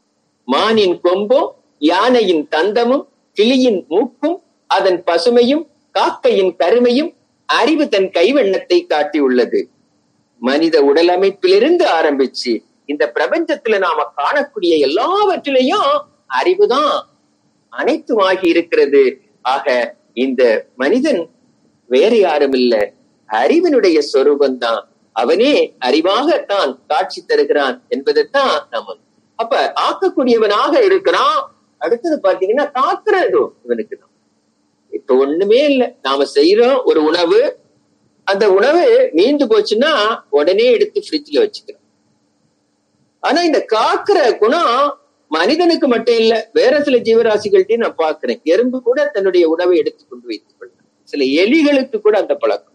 மானின் கொம்பும் யானையின் தந்தமும் கிளியின் மூக்கும் அதன் பசுமையும் காக்கையின் கருமையும் அறிவு தன் கைவண்ணத்தை காட்டியுள்ளது மனித உடல் அமைப்பிலிருந்து ஆரம்பிச்சு இந்த பிரபஞ்சத்துல நாம காணக்கூடிய எல்லாவற்றிலையும் அறிவுதான் அனைத்துமாகி இருக்கிறது ஆக இந்த மனிதன் வேற யாரும் இல்ல அறிவினுடைய சொரூபந்தான் அவனே அறிவாகத்தான் காட்சி தருகிறான் என்பதைத்தான் நம்ம அப்ப ஆக்கக்கூடியவனாக இருக்கிறான் அடுத்தது பாத்தீங்கன்னா காக்குறதும் இவனுக்கு தான் இப்ப ஒண்ணுமே இல்ல நாம செய்யறோம் ஒரு உணவு அந்த உணவு மீந்து போச்சுன்னா உடனே எடுத்து ஃப்ரிட்ஜ்ல வச்சுக்கிறோம் ஆனா இந்த காக்குற குணம் மனிதனுக்கு மட்டும் இல்ல வேற சில ஜீவராசிகள்ட்டையும் நான் பாக்குறேன் எறும்பு கூட தன்னுடைய உணவை எடுத்து கொண்டு வைத்துக் கொள்ளும் சில எலிகளுக்கு கூட அந்த பழக்கம்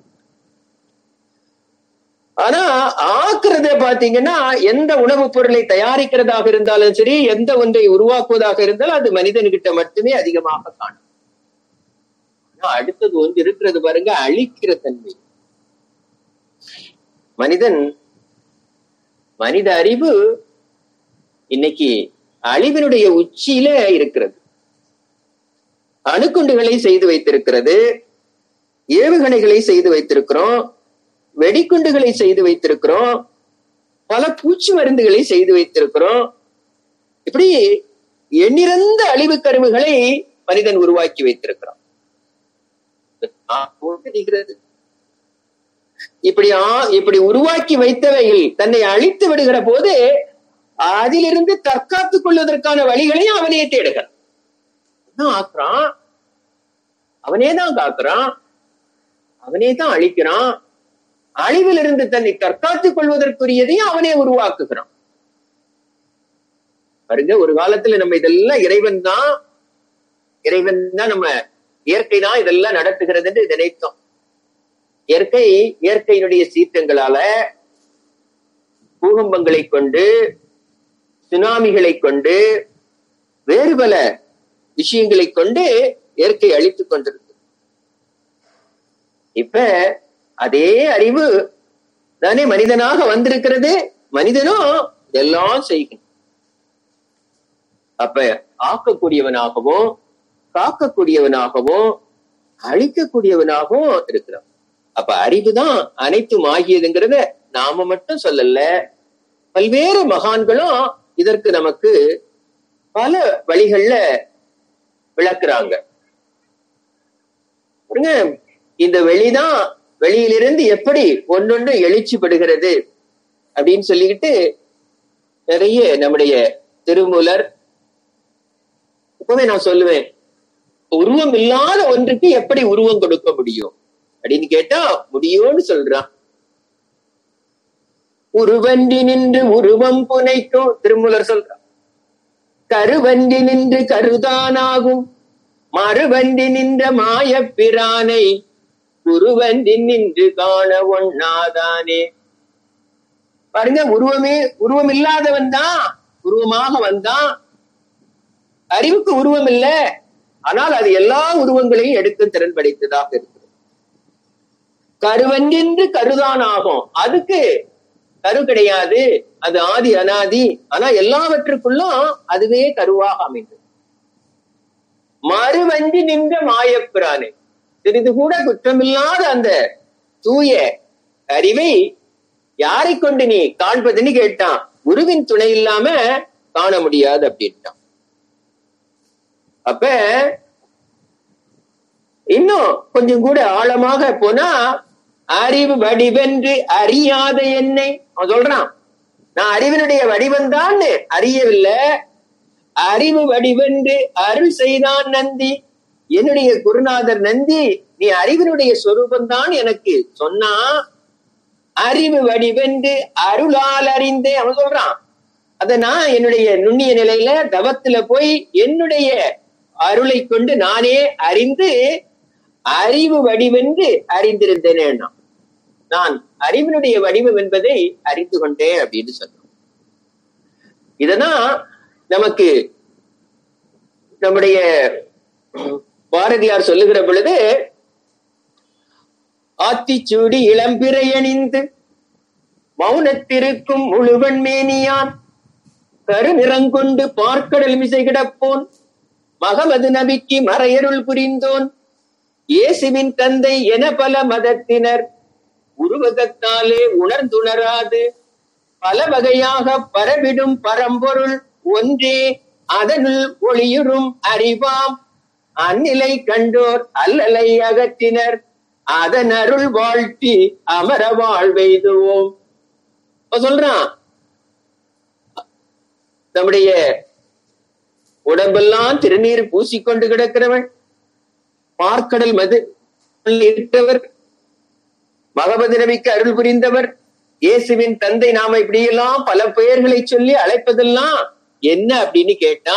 ஆனா ஆக்குறத பாத்தீங்கன்னா எந்த உணவுப் பொருளை தயாரிக்கிறதாக இருந்தாலும் சரி எந்த ஒன்றை உருவாக்குவதாக இருந்தாலும் அது மனிதன்கிட்ட மட்டுமே அதிகமாக காணும் ஆனா அடுத்தது ஒன்று இருக்கிறது பாருங்க அழிக்கிற தன்மை மனிதன் மனித அறிவு இன்னைக்கு அழிவினுடைய உச்சியில இருக்கிறது அணுகுண்டுகளை செய்து வைத்திருக்கிறது ஏவுகணைகளை செய்து வைத்திருக்கிறோம் வெடிக்குண்டுகளை செய்து வைத்திருக்கிறோம் பல பூச்சி மருந்துகளை செய்து வைத்திருக்கிறோம் இப்படி எண்ணிறந்த அழிவு கருவுகளை மனிதன் உருவாக்கி வைத்திருக்கிறான் இப்படி இப்படி உருவாக்கி வைத்தவைகள் தன்னை அழித்து விடுகிற போது அதிலிருந்து தற்காத்துக் கொள்வதற்கான வழிகளையும் அவனே தேடுகிறான் ஆக்குறான் அவனே தான் காக்குறான் அவனே தான் அழிக்கிறான் அழிவிலிருந்து தன்னை தற்காத்துக் கொள்வதற்குரியதையும் அவனே உருவாக்குகிறான் பாருங்க ஒரு காலத்துல நம்ம இதெல்லாம் இறைவன் தான் இறைவன் தான் நம்ம இயற்கை தான் இதெல்லாம் நடத்துகிறது என்று நினைத்தோம் இயற்கை இயற்கையினுடைய சீற்றங்களால பூகம்பங்களை கொண்டு சுனாமிகளை கொண்டு வேறு பல விஷயங்களை கொண்டு இயற்கை அழித்துக் கொண்டிருக்கு இப்ப அதே அறிவு தானே மனிதனாக வந்திருக்கிறது மனிதனும் எல்லாம் செய்யும் அப்ப ஆக்கக்கூடியவனாகவும் காக்கக்கூடியவனாகவும் அழிக்கக்கூடியவனாகவும் இருக்கிறான் அப்ப அறிவுதான் அனைத்தும் ஆகியதுங்கிறத நாம மட்டும் சொல்லல பல்வேறு மகான்களும் இதற்கு நமக்கு பல வழிகள்ல விளக்குறாங்க இந்த வெளிதான் வெளியிலிருந்து எப்படி ஒன்னொன்று எழுச்சி படுகிறது அப்படின்னு சொல்லிக்கிட்டு நிறைய நம்முடைய திருமூலர் எப்பவுமே நான் சொல்லுவேன் உருவம் இல்லாத ஒன்றுக்கு எப்படி உருவம் கொடுக்க முடியும் அப்படின்னு கேட்டா முடியும்னு சொல்றான் உருவன்றி நின்று உருவம் புனைக்கும் திருமூலர் சொல்றான் கருவன்றி நின்று கருதானாகும் மறுவன்றி நின்ற மாய பிரானை குருவன்றி நின்று காண ஒண்ணாதானே பாருங்க உருவமே உருவம் இல்லாதவன் தான் உருவமாக வந்தான் அறிவுக்கு உருவம் இல்ல ஆனால் அது எல்லா உருவங்களையும் எடுக்க திறன் படைத்ததாக இருக்கிறது கருவன்றென்று கருதான் ஆகும் அதுக்கு கரு கிடையாது அது ஆதி அனாதி ஆனா எல்லாவற்றுக்குள்ளும் அதுவே கருவாக அமைந்தது மறுவஞ்சி நின்ற மாயப்பிரானே சிறிது கூட குற்றமில்லாத அந்த தூய அறிவை யாரை கொண்டு நீ காண்பதுன்னு கேட்டான் குருவின் துணை இல்லாம காண முடியாது அப்படின்ட்டான் அப்ப இன்னும் கொஞ்சம் கூட ஆழமாக போனா அறிவு வடிவென்று அறியாத என்னை அவன் சொல்றான் நான் அறிவினுடைய வடிவந்தான் அறியவில்லை அறிவு வடிவென்று அருள் செய்தான் நந்தி என்னுடைய குருநாதர் நந்தி நீ அறிவினுடைய சொரூபந்தான் எனக்கு சொன்னா அறிவு வடிவென்று அருளால் அறிந்தே அவன் சொல்றான் அத நான் என்னுடைய நுண்ணிய நிலையில தவத்துல போய் என்னுடைய அருளை கொண்டு நானே அறிந்து அறிவு வடிவென்று அறிந்திருந்தேனே நான் அறிவினுடைய வடிவம் என்பதை அறிந்து கொண்டேன் அப்படின்னு சொல்றோம் இததான் நமக்கு நம்முடைய பாரதியார் சொல்லுகிற பொழுது ஆத்திச்சூடி இளம்பிறை அணிந்து மௌனத்திருக்கும் முழுவன் மேனியான் கருநிறங்கொண்டு பார்க்கடல் மிசை கிடப்போன் மகமது நபிக்கு மறையருள் புரிந்தோன் இயேசுவின் தந்தை என பல மதத்தினர் உருவகத்தாலே உணர்ந்துணராது பல வகையாக பரவிடும் பரம்பொருள் ஒன்றே அதனுள் ஒளியுறும் அறிவாம் அந்நிலை கண்டோர் அல்லலை அகற்றினர் அதன் அருள் வாழ்த்தி அமர வாழ்வெய்துவோம் இப்ப சொல்றான் நம்முடைய உடம்பெல்லாம் திருநீர் பூசிக்கொண்டு கிடக்கிறவன் பார்க்கடல் மது இருக்கிறவர் மகபதி நபிக்கு அருள் புரிந்தவர் இயேசுவின் தந்தை நாம இப்படியெல்லாம் பல பெயர்களை சொல்லி அழைப்பதெல்லாம் என்ன அப்படின்னு கேட்டா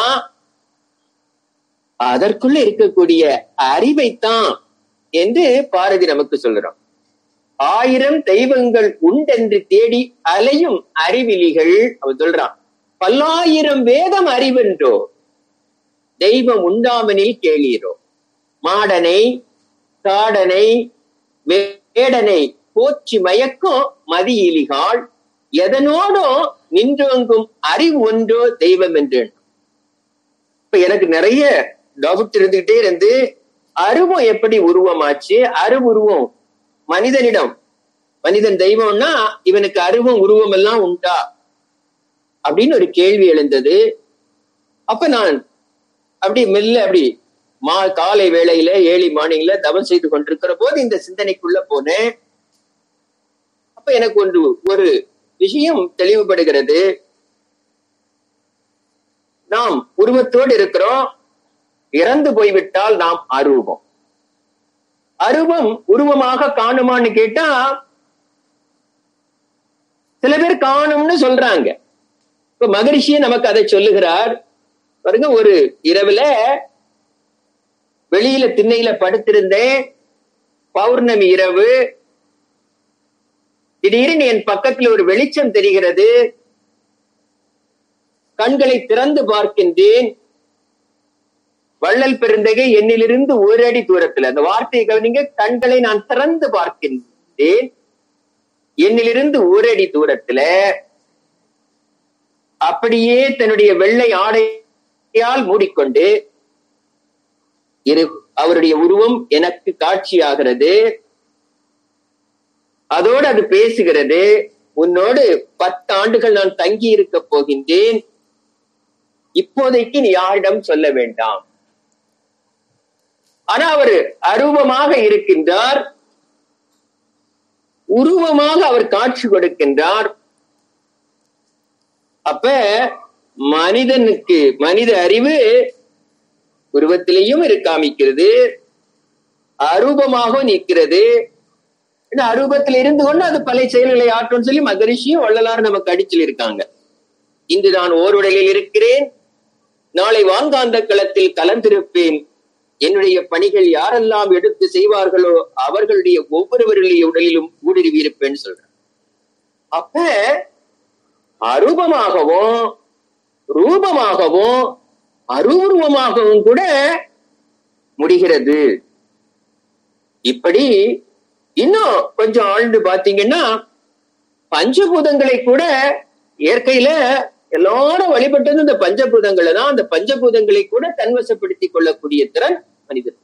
அதற்குள்ள இருக்கக்கூடிய அறிவைத்தான் என்று பாரதி நமக்கு சொல்றோம் ஆயிரம் தெய்வங்கள் உண்டென்று தேடி அலையும் அறிவிலிகள் அவன் சொல்றான் பல்லாயிரம் வேதம் அறிவென்றோ தெய்வம் உண்டாமனில் கேளீரோ மாடனை காடனை வேடனை போற்றி மயக்கும் மதியிலிகாள் எதனோடோ நின்றோங்கும் அறிவு ஒன்றோ தெய்வம் என்று இப்ப எனக்கு நிறைய டவுட் இருந்துகிட்டே இருந்து அருவம் எப்படி உருவமாச்சு அருவுருவம் மனிதனிடம் மனிதன் தெய்வம்னா இவனுக்கு அருவம் உருவம் எல்லாம் உண்டா அப்படின்னு ஒரு கேள்வி எழுந்தது அப்ப நான் அப்படி மெல்ல அப்படி மா காலை வேளையில ஏழி மார்னிங்ல தவம் செய்து கொண்டிருக்கிற போது இந்த சிந்தனைக்குள்ள போனேன் அப்ப எனக்கு ஒன்று ஒரு விஷயம் தெளிவுபடுகிறது நாம் உருவத்தோடு இருக்கிறோம் இறந்து போய்விட்டால் நாம் அரூபம் அருவம் உருவமாக காணுமான்னு கேட்டா சில பேர் காணும்னு சொல்றாங்க இப்ப மகரிஷியே நமக்கு அதை சொல்லுகிறார் பாருங்க ஒரு இரவுல வெளியில திண்ணையில படுத்திருந்தேன் பௌர்ணமி இரவு திடீர்னு என் பக்கத்துல ஒரு வெளிச்சம் தெரிகிறது கண்களை திறந்து பார்க்கின்றேன் வள்ளல் பெருந்தகை என்னிலிருந்து ஒரு அடி தூரத்துல அந்த வார்த்தையை கவனிங்க கண்களை நான் திறந்து பார்க்கின்றேன் என்னிலிருந்து ஒரு அடி தூரத்துல அப்படியே தன்னுடைய வெள்ளை ஆடையால் மூடிக்கொண்டு இரு அவருடைய உருவம் எனக்கு காட்சியாகிறது அதோடு அது பேசுகிறது உன்னோடு பத்து ஆண்டுகள் நான் தங்கி இருக்க போகின்றேன் இப்போதைக்கு நீ யாரிடம் சொல்ல வேண்டாம் ஆனா அவர் அரூபமாக இருக்கின்றார் உருவமாக அவர் காட்சி கொடுக்கின்றார் அப்ப மனிதனுக்கு மனித அறிவு உருவத்திலையும் இருக்காமிக்கிறது அரூபமாக நிற்கிறது அரூபத்தில் இருந்து கொண்டு அது பல செயல்களை ஆற்றும் சொல்லி மகரிஷியும் வள்ளலார் நமக்கு அடிச்சில் இருக்காங்க இன்று நான் ஓருடலில் இருக்கிறேன் நாளை வாங்காந்த களத்தில் கலந்திருப்பேன் என்னுடைய பணிகள் யாரெல்லாம் எடுத்து செய்வார்களோ அவர்களுடைய ஒவ்வொருவருடைய உடலிலும் ஊடுருவி இருப்பேன்னு சொல்றேன் அப்ப அரூபமாகவும் ரூபமாகவும் அருவுருவமாகவும் கூட முடிகிறது இப்படி இன்னும் கொஞ்சம் ஆழ்ந்து பாத்தீங்கன்னா பஞ்சபூதங்களை கூட இயற்கையில எல்லாரும் வழிபட்டது இந்த பஞ்சபூதங்களை தான் அந்த பஞ்சபூதங்களை கூட தன்வசப்படுத்திக் கொள்ளக்கூடிய திறன் மனிதன்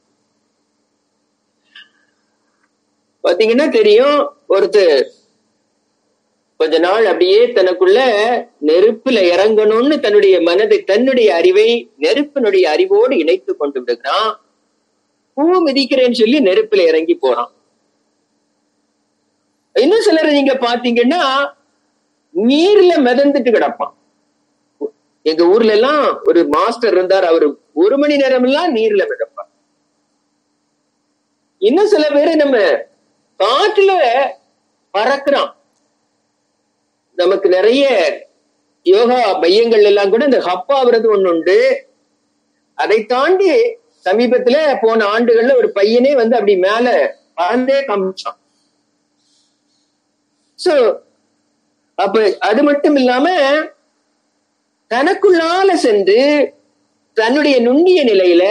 பாத்தீங்கன்னா தெரியும் ஒருத்தர் கொஞ்ச நாள் அப்படியே தனக்குள்ள நெருப்புல இறங்கணும்னு தன்னுடைய மனதை தன்னுடைய அறிவை நெருப்பினுடைய அறிவோடு இணைத்து கொண்டு விடுகிறான் பூ மிதிக்கிறேன்னு சொல்லி நெருப்புல இறங்கி போறான் இன்னும் சிலர் நீங்க பாத்தீங்கன்னா நீர்ல மிதந்துட்டு கிடப்பான் எங்க ஊர்ல எல்லாம் ஒரு மாஸ்டர் இருந்தார் அவரு ஒரு மணி நேரம் எல்லாம் நீர்ல மிதப்பார் இன்னும் சில பேரு நம்ம காட்டுல பறக்குறான் நமக்கு நிறைய யோகா மையங்கள் எல்லாம் கூட இந்த ஹப்பாவது ஒண்ணு உண்டு அதை தாண்டி சமீபத்துல போன ஆண்டுகள்ல ஒரு பையனே வந்து அப்படி மேல பறந்தே காமிச்சான் சோ அப்ப அது மட்டும் இல்லாம தனக்குள்ளால சென்று தன்னுடைய நுண்ணிய நிலையில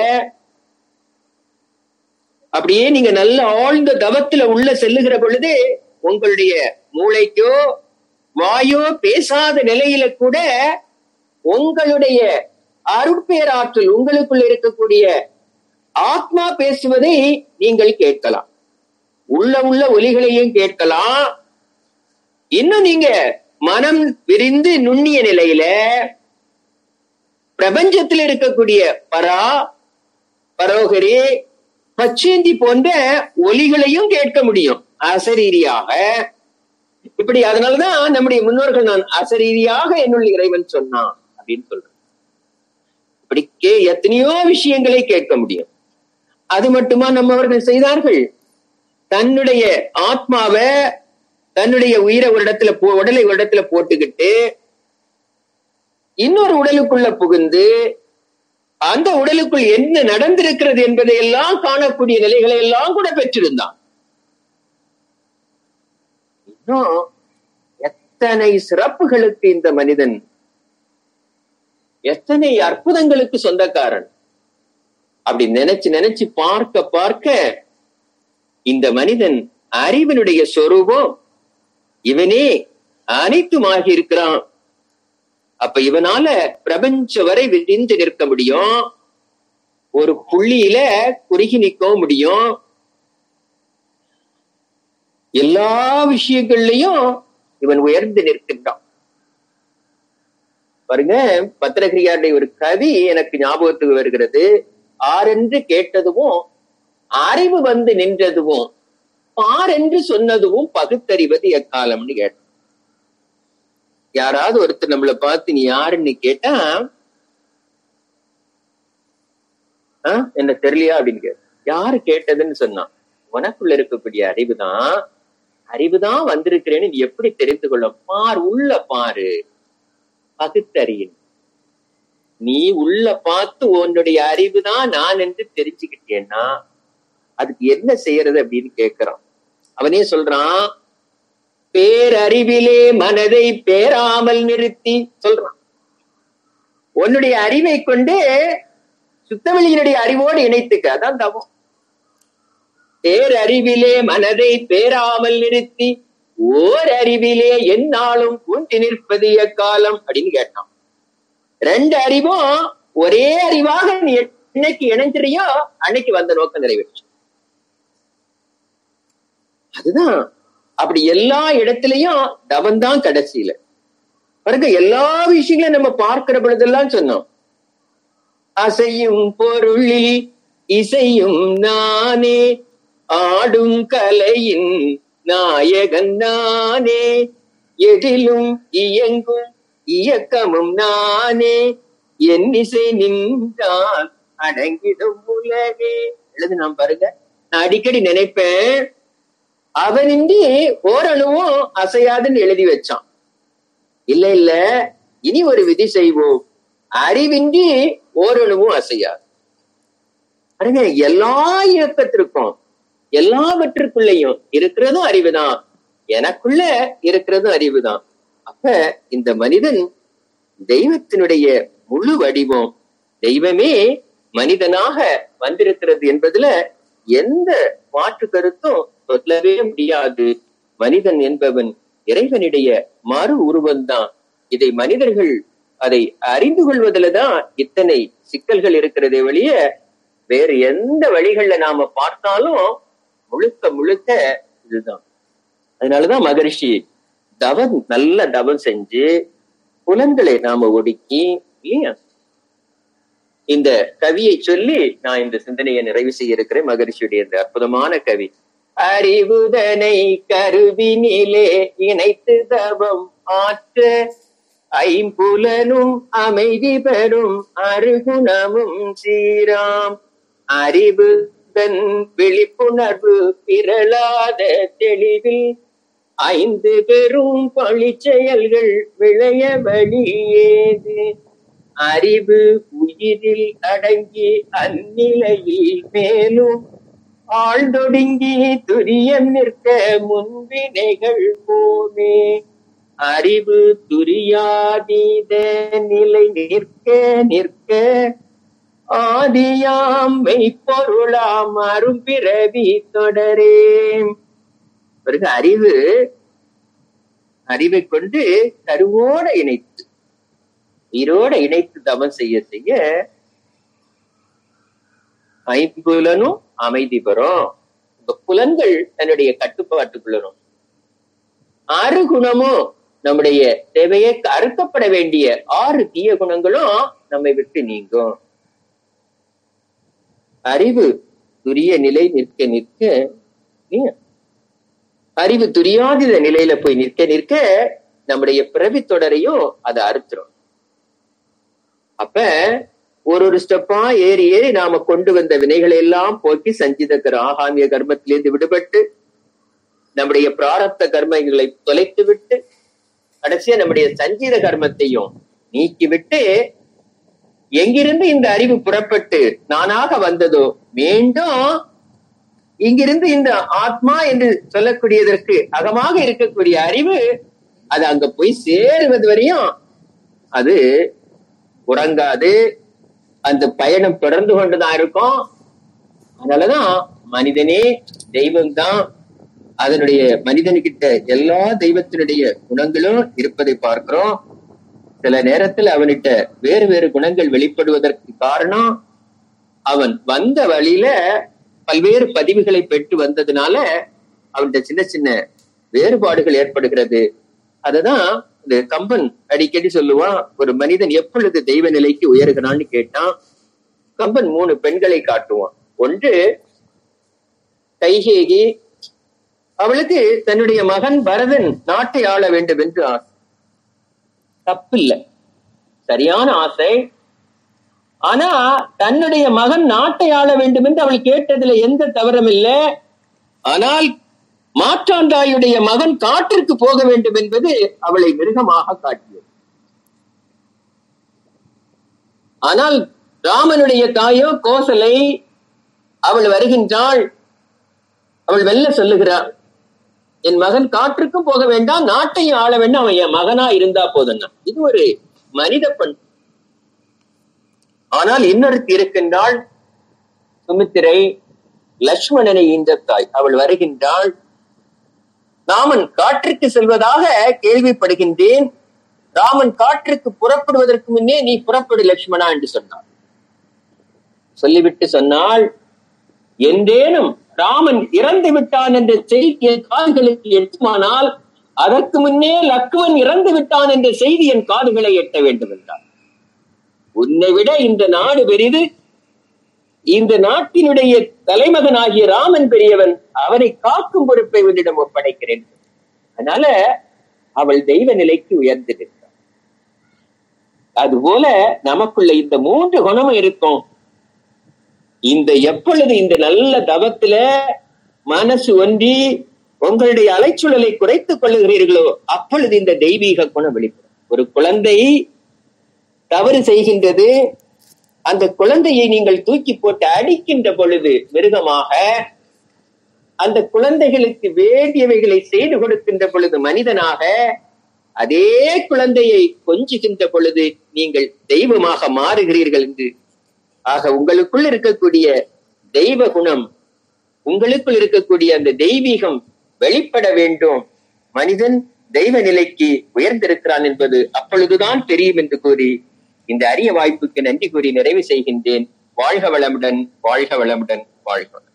அப்படியே நீங்க நல்ல ஆழ்ந்த தவத்துல உள்ள செல்லுகிற பொழுது உங்களுடைய மூளைக்கோ வாயோ பேசாத நிலையில கூட உங்களுடைய அருட்பேராற்றல் உங்களுக்குள் இருக்கக்கூடிய ஆத்மா பேசுவதை நீங்கள் கேட்கலாம் உள்ள உள்ள ஒலிகளையும் கேட்கலாம் இன்னும் நீங்க மனம் விரிந்து நுண்ணிய நிலையில பிரபஞ்சத்தில் இருக்கக்கூடிய பரா பரோகரி பச்சேந்தி போன்ற ஒலிகளையும் கேட்க முடியும் அசரீரியாக இப்படி அதனாலதான் நம்முடைய முன்னோர்கள் நான் அசரீரியாக என்னுள் இறைவன் சொன்னான் அப்படின்னு சொல்றேன் இப்படி கே எத்தனையோ விஷயங்களை கேட்க முடியும் அது மட்டுமா நம்மவர்கள் செய்தார்கள் தன்னுடைய ஆத்மாவை தன்னுடைய உயிரை ஒரு இடத்துல போ உடலை ஒரு இடத்துல போட்டுக்கிட்டு இன்னொரு உடலுக்குள்ள புகுந்து அந்த உடலுக்குள் என்ன நடந்திருக்கிறது என்பதை எல்லாம் காணக்கூடிய நிலைகளை எல்லாம் கூட பெற்றிருந்தான் இன்னும் எத்தனை சிறப்புகளுக்கு இந்த மனிதன் எத்தனை அற்புதங்களுக்கு சொந்தக்காரன் அப்படி நினைச்சு நினைச்சு பார்க்க பார்க்க இந்த மனிதன் அறிவினுடைய சொரூபம் இவனே அனைத்துமாகி இருக்கிறான் அப்ப இவனால பிரபஞ்ச வரை விரிந்து நிற்க முடியும் ஒரு புள்ளியில குறுகி நிற்கவும் முடியும் எல்லா விஷயங்கள்லயும் இவன் உயர்ந்து நிற்கின்றான் பாருங்க பத்திரகிரியாருடைய ஒரு கவி எனக்கு ஞாபகத்துக்கு வருகிறது ஆரென்று கேட்டதுவும் அறிவு வந்து நின்றதுவும் பாரென்று சொன்னதுவும் பகுத்தறிவது எக்காலம்னு கேட்டான் யாராவது ஒருத்தர் நம்மளை பார்த்து நீ யாருன்னு கேட்டா என்ன தெரியலையா அப்படின்னு கேட்ட யாரு கேட்டதுன்னு சொன்னான் உனக்குள்ள இருக்கக்கூடிய அறிவுதான் அறிவுதான் வந்திருக்கிறேன்னு நீ எப்படி தெரிந்து கொள்ள பார் உள்ள பாரு பகுத்தறியின் நீ உள்ள பார்த்து உன்னுடைய அறிவுதான் நான் என்று தெரிஞ்சுக்கிட்டேன்னா அதுக்கு என்ன செய்யறது அப்படின்னு கேக்குறான் அவனே சொல்றான் பேரறிவிலே மனதை பேராமல் நிறுத்தி சொல்றான் உன்னுடைய அறிவை கொண்டு சுத்தவெளியினுடைய அறிவோடு இணைத்துக்க அதான் தவம் பேரறிவிலே மனதை பேராமல் நிறுத்தி ஓர் அறிவிலே எந்நாளும் பூண்டி நிற்பது எக்காலம் அப்படின்னு கேட்டான் ரெண்டு அறிவும் ஒரே அறிவாக நீ என்னைக்கு இணைஞ்சிறியோ அன்னைக்கு வந்த நோக்கம் நிறைவேற்று அதுதான் அப்படி எல்லா இடத்துலயும் தவந்தான் கடைசியில பாருங்க எல்லா விஷயங்களையும் நம்ம பார்க்கிற பொழுதெல்லாம் சொன்னோம் அசையும் பொருளில் இசையும் நானே ஆடும் கலையின் நாயகன் நானே எதிலும் இயங்கும் இயக்கமும் நானே என் இசை நின்றால் அடங்கிடும் உலகே எழுது நான் பாருங்க நான் அடிக்கடி நினைப்பேன் அவனின்றி ஓரணுவும் அசையாதுன்னு எழுதி வச்சான் இல்ல இல்ல இனி ஒரு விதி செய்வோம் அறிவின்றி ஓரணுவும் அசையாது பாருங்க எல்லா இயக்கத்திற்கும் எல்லாவற்றுக்குள்ளேயும் இருக்கிறதும் அறிவுதான் எனக்குள்ள இருக்கிறதும் அறிவுதான் அப்ப இந்த மனிதன் தெய்வத்தினுடைய முழு வடிவம் தெய்வமே மனிதனாக வந்திருக்கிறது என்பதுல எந்த மாற்று கருத்தும் சொல்லவே முடியாது மனிதன் என்பவன் இறைவனுடைய மறு உருவம்தான் இதை மனிதர்கள் அதை அறிந்து கொள்வதில்தான் இத்தனை சிக்கல்கள் இருக்கிறதே வழிய வேறு எந்த வழிகள்ல நாம பார்த்தாலும் முழுக்க முழுக்க இதுதான் அதனாலதான் மகரிஷி தவம் நல்ல தவம் செஞ்சு புலன்களை நாம ஒடுக்கி இல்லையா இந்த கவியை சொல்லி நான் இந்த சிந்தனையை நிறைவு செய்ய இருக்கிறேன் மகரிஷியுடைய இந்த அற்புதமான கவி அறிவுதனை கருவினிலே இணைத்து தவம் ஆற்ற ஐம்புலனும் அமைதி பெறும் அருகுணமும் சீராம் அறிவு தன் விழிப்புணர்வு பிறளாத தெளிவில் ஐந்து பெரும் பழிச்செயல்கள் விளைய வழியேது அறிவு உயிரில் அடங்கி அந்நிலையில் மேலும் ஆழ்ந்தொடுங்கி துரியம் நிற்க முன்வினைகள் போமே அறிவு துரியாதீத நிலை நிற்க நிற்க ஆதியாம் மெய்ப்பொருளாம் அரும்பிறவி தொடரே பிறகு அறிவு அறிவை கொண்டு கருவோட இணைத்து உயிரோட இணைத்து தவம் செய்ய செய்ய ஐம்புலனும் அமைதி பெறும் இந்த புலன்கள் தன்னுடைய கட்டுப்பாட்டுக்குள்ளரும் ஆறு குணமும் நம்முடைய தேவையை அறுக்கப்பட வேண்டிய ஆறு தீய குணங்களும் நம்மை விட்டு நீங்கும் அறிவு துரிய நிலை நிற்க நிற்க நீ- அறிவு துரியாதித நிலையில போய் நிற்க நிற்க நம்முடைய பிறவி தொடரையும் அதை அறுத்துரும் அப்ப ஒரு ஒரு ஸ்டெப்பா ஏறி ஏறி நாம கொண்டு வந்த வினைகளை எல்லாம் போக்கி சஞ்சித கர் ஆகாமிய கர்மத்திலிருந்து விடுபட்டு நம்முடைய பிராரப்த கர்மங்களை தொலைத்து விட்டு கடைசியா நம்முடைய சஞ்சீத கர்மத்தையும் நீக்கிவிட்டு எங்கிருந்து இந்த அறிவு புறப்பட்டு நானாக வந்ததோ மீண்டும் இங்கிருந்து இந்த ஆத்மா என்று சொல்லக்கூடியதற்கு அகமாக இருக்கக்கூடிய அறிவு அது அங்க போய் சேருவது வரையும் அது உறங்காது அந்த பயணம் தொடர்ந்து கொண்டுதான் இருக்கும் அதனாலதான் மனிதனே தெய்வம்தான் அதனுடைய மனிதனுக்கிட்ட எல்லா தெய்வத்தினுடைய குணங்களும் இருப்பதை பார்க்கிறோம் சில நேரத்தில் அவன்கிட்ட வேறு வேறு குணங்கள் வெளிப்படுவதற்கு காரணம் அவன் வந்த வழியில பல்வேறு பதிவுகளை பெற்று வந்ததுனால அவன்கிட்ட சின்ன சின்ன வேறுபாடுகள் ஏற்படுகிறது அததான் இந்த கம்பன் அடிக்கடி சொல்லுவான் ஒரு மனிதன் எப்பொழுது தெய்வ நிலைக்கு உயர்கிறான்னு கேட்டான் கம்பன் மூணு பெண்களை காட்டுவான் ஒன்று கைகேகி அவளுக்கு தன்னுடைய மகன் பரதன் நாட்டை ஆள வேண்டும் என்று ஆசை தப்பில்லை சரியான ஆசை ஆனா தன்னுடைய மகன் நாட்டை ஆள வேண்டும் என்று அவள் கேட்டதுல எந்த தவறும் இல்லை ஆனால் மாற்றாண்டாயுடைய மகன் காட்டிற்கு போக வேண்டும் என்பது அவளை மிருகமாக காட்டியது ஆனால் ராமனுடைய தாயோ கோசலை அவள் வருகின்றாள் அவள் வெல்ல சொல்லுகிறாள் என் மகன் காற்றுக்கும் போக வேண்டாம் நாட்டையும் ஆள வேண்டாம் அவன் என் மகனா இருந்தா போதுன்னா இது ஒரு மனித பண் ஆனால் இன்னொருத்தி இருக்கின்றாள் சுமித்திரை லக்ஷ்மணனை ஈன்ற தாய் அவள் வருகின்றாள் ராமன் காற்றுக்கு செல்வதாக கேள்விப்படுகின்றேன் ராமன் காற்றுக்கு புறப்படுவதற்கு முன்னே நீ புறப்படு லக்ஷ்மணா என்று சொன்னார் சொல்லிவிட்டு சொன்னாள் என்றேனும் ராமன் இறந்து விட்டான் என்ற செய்தி என் காதுகளுக்கு எட்டுமானால் அதற்கு முன்னே லக்குவன் இறந்து விட்டான் என்ற செய்தி என் காதுகளை எட்ட வேண்டும் என்றார் உன்னை விட இந்த நாடு பெரிது இந்த நாட்டினுடைய தலைமகனாகிய ராமன் பெரியவன் அவனை காக்கும் பொறுப்பை உன்னிடம் ஒப்படைக்கிறேன் அதனால அவள் தெய்வ நிலைக்கு உயர்ந்திருக்கிறாள் அதுபோல நமக்குள்ள இந்த மூன்று குணமும் இருக்கும் இந்த எப்பொழுது இந்த நல்ல தவத்துல மனசு ஒன்றி உங்களுடைய அலைச்சூழலை குறைத்துக் கொள்ளுகிறீர்களோ அப்பொழுது இந்த தெய்வீக குணம் வெளிப்படும் ஒரு குழந்தை தவறு செய்கின்றது அந்த குழந்தையை நீங்கள் தூக்கி போட்டு அடிக்கின்ற பொழுது மிருகமாக அந்த குழந்தைகளுக்கு வேண்டியவைகளை செய்து கொடுக்கின்ற பொழுது மனிதனாக அதே குழந்தையை கொஞ்சுகின்ற பொழுது நீங்கள் தெய்வமாக மாறுகிறீர்கள் என்று ஆக உங்களுக்குள் இருக்கக்கூடிய தெய்வ குணம் உங்களுக்குள் இருக்கக்கூடிய அந்த தெய்வீகம் வெளிப்பட வேண்டும் மனிதன் தெய்வ நிலைக்கு உயர்ந்திருக்கிறான் என்பது அப்பொழுதுதான் தெரியும் என்று கூறி இந்த அரிய வாய்ப்புக்கு நன்றி கூறி நிறைவு செய்கின்றேன் வாழ்க வளமுடன் வாழ்க வளமுடன் வாழ்க வளமுடன்